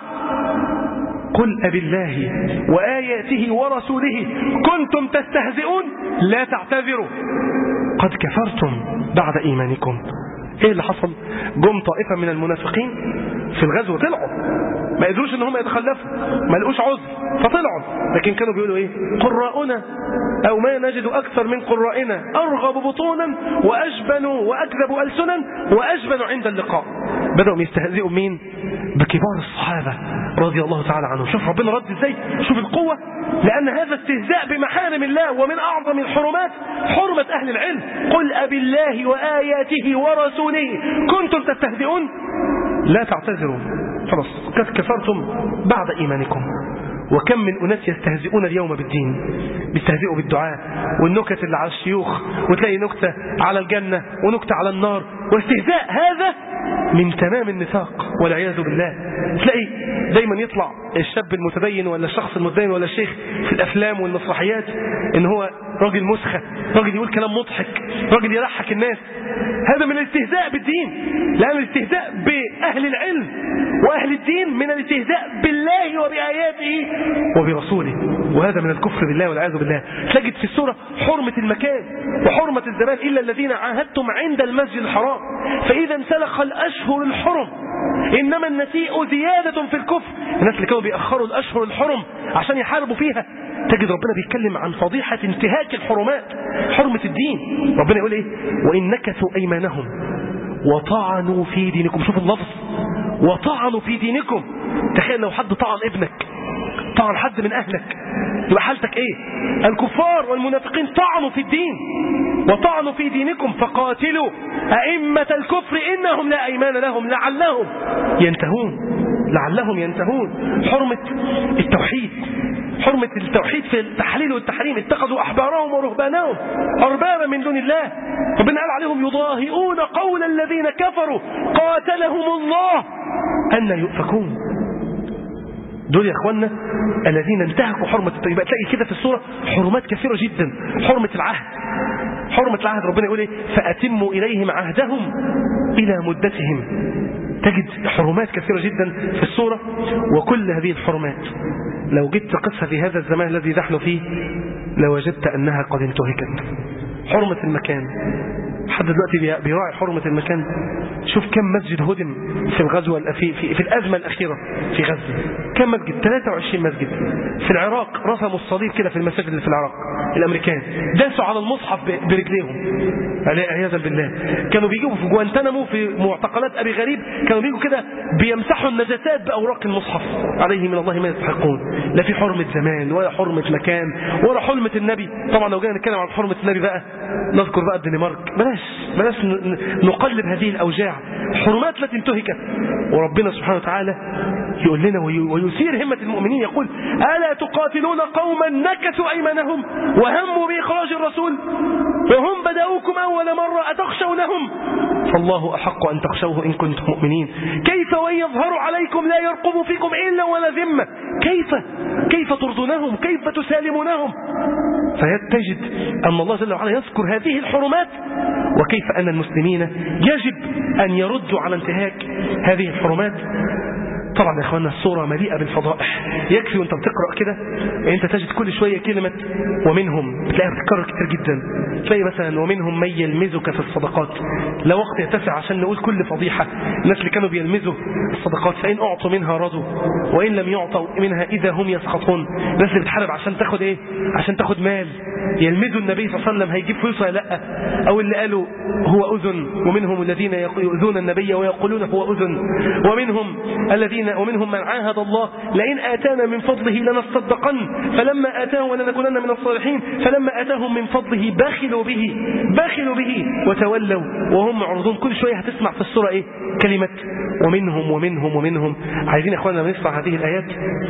قل أب الله وآياته ورسوله كنتم تستهزئون لا تعتذروا قد كفرتم بعد إيمانكم ايه اللي حصل جم طائفة من المنافقين في الغزوة طلعوا ما قدروش ان هم يتخلفوا ما لقوش عذر فطلعوا لكن كانوا بيقولوا ايه قراؤنا او ما نجد اكثر من قرائنا ارغب بطونا واجبن واكذب السنا واجبن عند اللقاء بدأوا يستهزئوا مين بكبار الصحابة رضي الله تعالى عنهم شوف ربنا رد ازاي شوف القوة لأن هذا استهزاء بمحارم الله ومن أعظم الحرمات حرمة أهل العلم قل أب الله وآياته ورسوله كنتم تستهزئون لا تعتذروا خلاص قد كفرتم بعد إيمانكم وكم من أناس يستهزئون اليوم بالدين بيستهزئوا بالدعاء والنكت اللي على الشيوخ وتلاقي نكتة على الجنة ونكتة على النار واستهزاء هذا من تمام النفاق والعياذ بالله تلاقي دايما يطلع الشاب المتدين ولا الشخص المتدين ولا الشيخ في الأفلام والمسرحيات ان هو راجل مسخة راجل يقول كلام مضحك راجل يضحك الناس هذا من الاستهزاء بالدين لأن الاستهزاء بأهل العلم وأهل الدين من الاستهزاء بالله وبآياته وبرسوله وهذا من الكفر بالله والعياذ بالله تجد في السورة حرمة المكان وحرمة الزمان إلا الذين عاهدتم عند المسجد الحرام فإذا انسلخ الأشهر الحرم إنما النسيء زيادة في الكفر الناس اللي كانوا بيأخروا الأشهر الحرم عشان يحاربوا فيها تجد ربنا بيتكلم عن فضيحة انتهاك الحرمات حرمة الدين ربنا يقول ايه وإن نكثوا أيمانهم وطعنوا في دينكم شوف اللفظ وطعنوا في دينكم تخيل لو حد طعن ابنك طعن حد من أهلك يبقى حالتك إيه الكفار والمنافقين طعنوا في الدين وطعنوا في دينكم فقاتلوا أئمة الكفر إنهم لا أيمان لهم لعلهم ينتهون لعلهم ينتهون حرمة التوحيد حرمة التوحيد في التحليل والتحريم اتخذوا أحبارهم ورهبانهم أربابا من دون الله ربنا قال عليهم يضاهئون قول الذين كفروا قاتلهم الله أن يؤفكون دول يا اخوانا الذين انتهكوا حرمة الطيبات تلاقي كده في السورة حرمات كثيرة جدا حرمة العهد حرمة العهد ربنا يقول ايه فأتموا إليهم عهدهم إلى مدتهم تجد حرمات كثيرة جدا في السورة وكل هذه الحرمات لو جيت تقصها في هذا الزمان الذي نحن فيه لوجدت أنها قد انتهكت حرمة المكان حد دلوقتي بيراعي حرمة المكان شوف كم مسجد هدم في الغزوة في, في, في الأزمة الأخيرة في غزة كم مسجد 23 مسجد في العراق رسموا الصليب كده في المساجد اللي في العراق الأمريكان داسوا على المصحف برجليهم عياذا بالله كانوا بيجوا في جوانتنامو في معتقلات أبي غريب كانوا بيجوا كده بيمسحوا النجاسات بأوراق المصحف عليه من الله ما يستحقون لا في حرمة زمان ولا حرمة مكان ولا حرمة النبي طبعا لو جينا نتكلم عن حرمة النبي بقى نذكر بقى الدنمارك بلاش بلاش نقلب هذه الأوجاع حرمات التي انتهكت وربنا سبحانه وتعالى يقول لنا ويثير همة المؤمنين يقول ألا تقاتلون قوما نكثوا أيمانهم وهموا بإخراج الرسول وهم بدأوكم أول مرة أتخشونهم فالله أحق أن تخشوه إن كنتم مؤمنين كيف وإن يظهروا عليكم لا يرقبوا فيكم إلا ولا ذمة كيف كيف ترضونهم كيف تسالمونهم فتجد أن الله جل وعلا يذكر هذه الحرمات وكيف أن المسلمين يجب أن يردوا على انتهاك هذه الحرمات طبعا يا اخوانا الصورة مليئة بالفضائح يكفي وانت بتقرأ كده انت تجد كل شوية كلمة ومنهم تلاقيها بتتكرر كتير جدا تلاقي مثلا ومنهم من يلمزك في الصدقات لا وقت يتسع عشان نقول كل فضيحة الناس اللي كانوا بيلمزوا الصدقات فإن أعطوا منها رضوا وإن لم يعطوا منها إذا هم يسخطون الناس اللي بتحارب عشان تاخد إيه عشان تاخد مال يلمزوا النبي صلى الله عليه وسلم هيجيب فلوس ولا لا أو اللي قالوا هو أذن ومنهم الذين يؤذون النبي ويقولون هو أذن ومنهم الذين ومنهم من عاهد الله لئن آتانا من فضله لنصدقن فلما آتاهم ولنكونن من الصالحين فلما آتاهم من فضله بخلوا به بخلوا به وتولوا وهم معرضون كل شوية هتسمع في السورة إيه كلمة ومنهم ومنهم ومنهم عايزين يا أخوانا نسمع هذه الآيات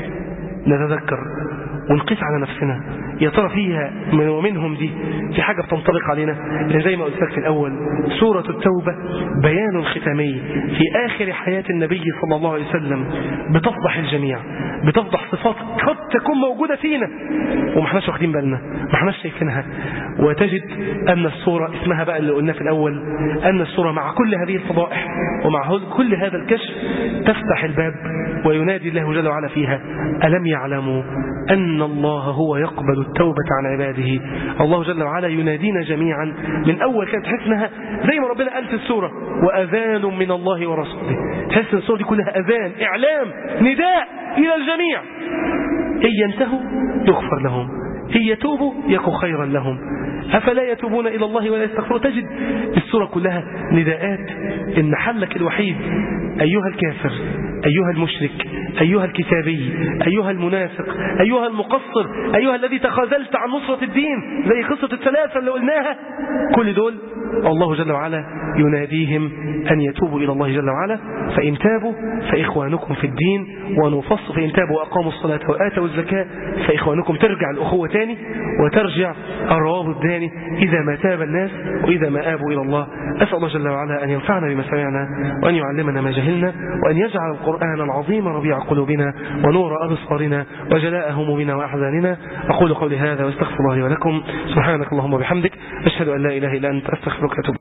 نتذكر ونقيس على نفسنا يا ترى فيها من ومنهم دي في حاجة بتنطبق علينا لأن زي ما قلت لك في الأول سورة التوبة بيان ختامي في آخر حياة النبي صلى الله عليه وسلم بتفضح الجميع بتفضح صفات قد تكون موجودة فينا وما احناش واخدين بالنا ما احناش شايفينها وتجد أن الصورة اسمها بقى اللي قلناه في الأول أن الصورة مع كل هذه الفضائح ومع كل هذا الكشف تفتح الباب وينادي الله جل وعلا فيها ألم يعلموا أن الله هو يقبل التوبة عن عباده الله جل وعلا ينادينا جميعا من أول كانت تحس انها زي ما ربنا قال في السورة وأذان من الله ورسوله تحس ان السورة دي كلها أذان إعلام نداء إلى الجميع إن ينتهوا يغفر لهم إن يتوبوا يكن خيرا لهم أفلا يتوبون إلى الله ولا يستغفرون تجد السورة كلها نداءات إن حلك الوحيد أيها الكافر أيها المشرك أيها الكتابي أيها المنافق أيها المقصر أيها الذي تخاذلت عن نصرة الدين زي قصة الثلاثة اللي قلناها كل دول الله جل وعلا يناديهم أن يتوبوا إلى الله جل وعلا فإن تابوا فإخوانكم في الدين ونفص فإن تابوا وأقاموا الصلاة وآتوا الزكاة فإخوانكم ترجع الأخوة تاني وترجع الروابط تاني إذا ما تاب الناس وإذا ما آبوا إلى الله أسأل الله جل وعلا أن ينفعنا بما سمعنا وأن يعلمنا ما جهلنا وأن يجعل القرآن العظيم ربيع قلوبنا ونور أبصارنا وجلاء همومنا وأحزاننا أقول قولي هذا واستغفر الله لي ولكم سبحانك اللهم وبحمدك أشهد أن لا إله إلا أنت أستغفرك وأتوب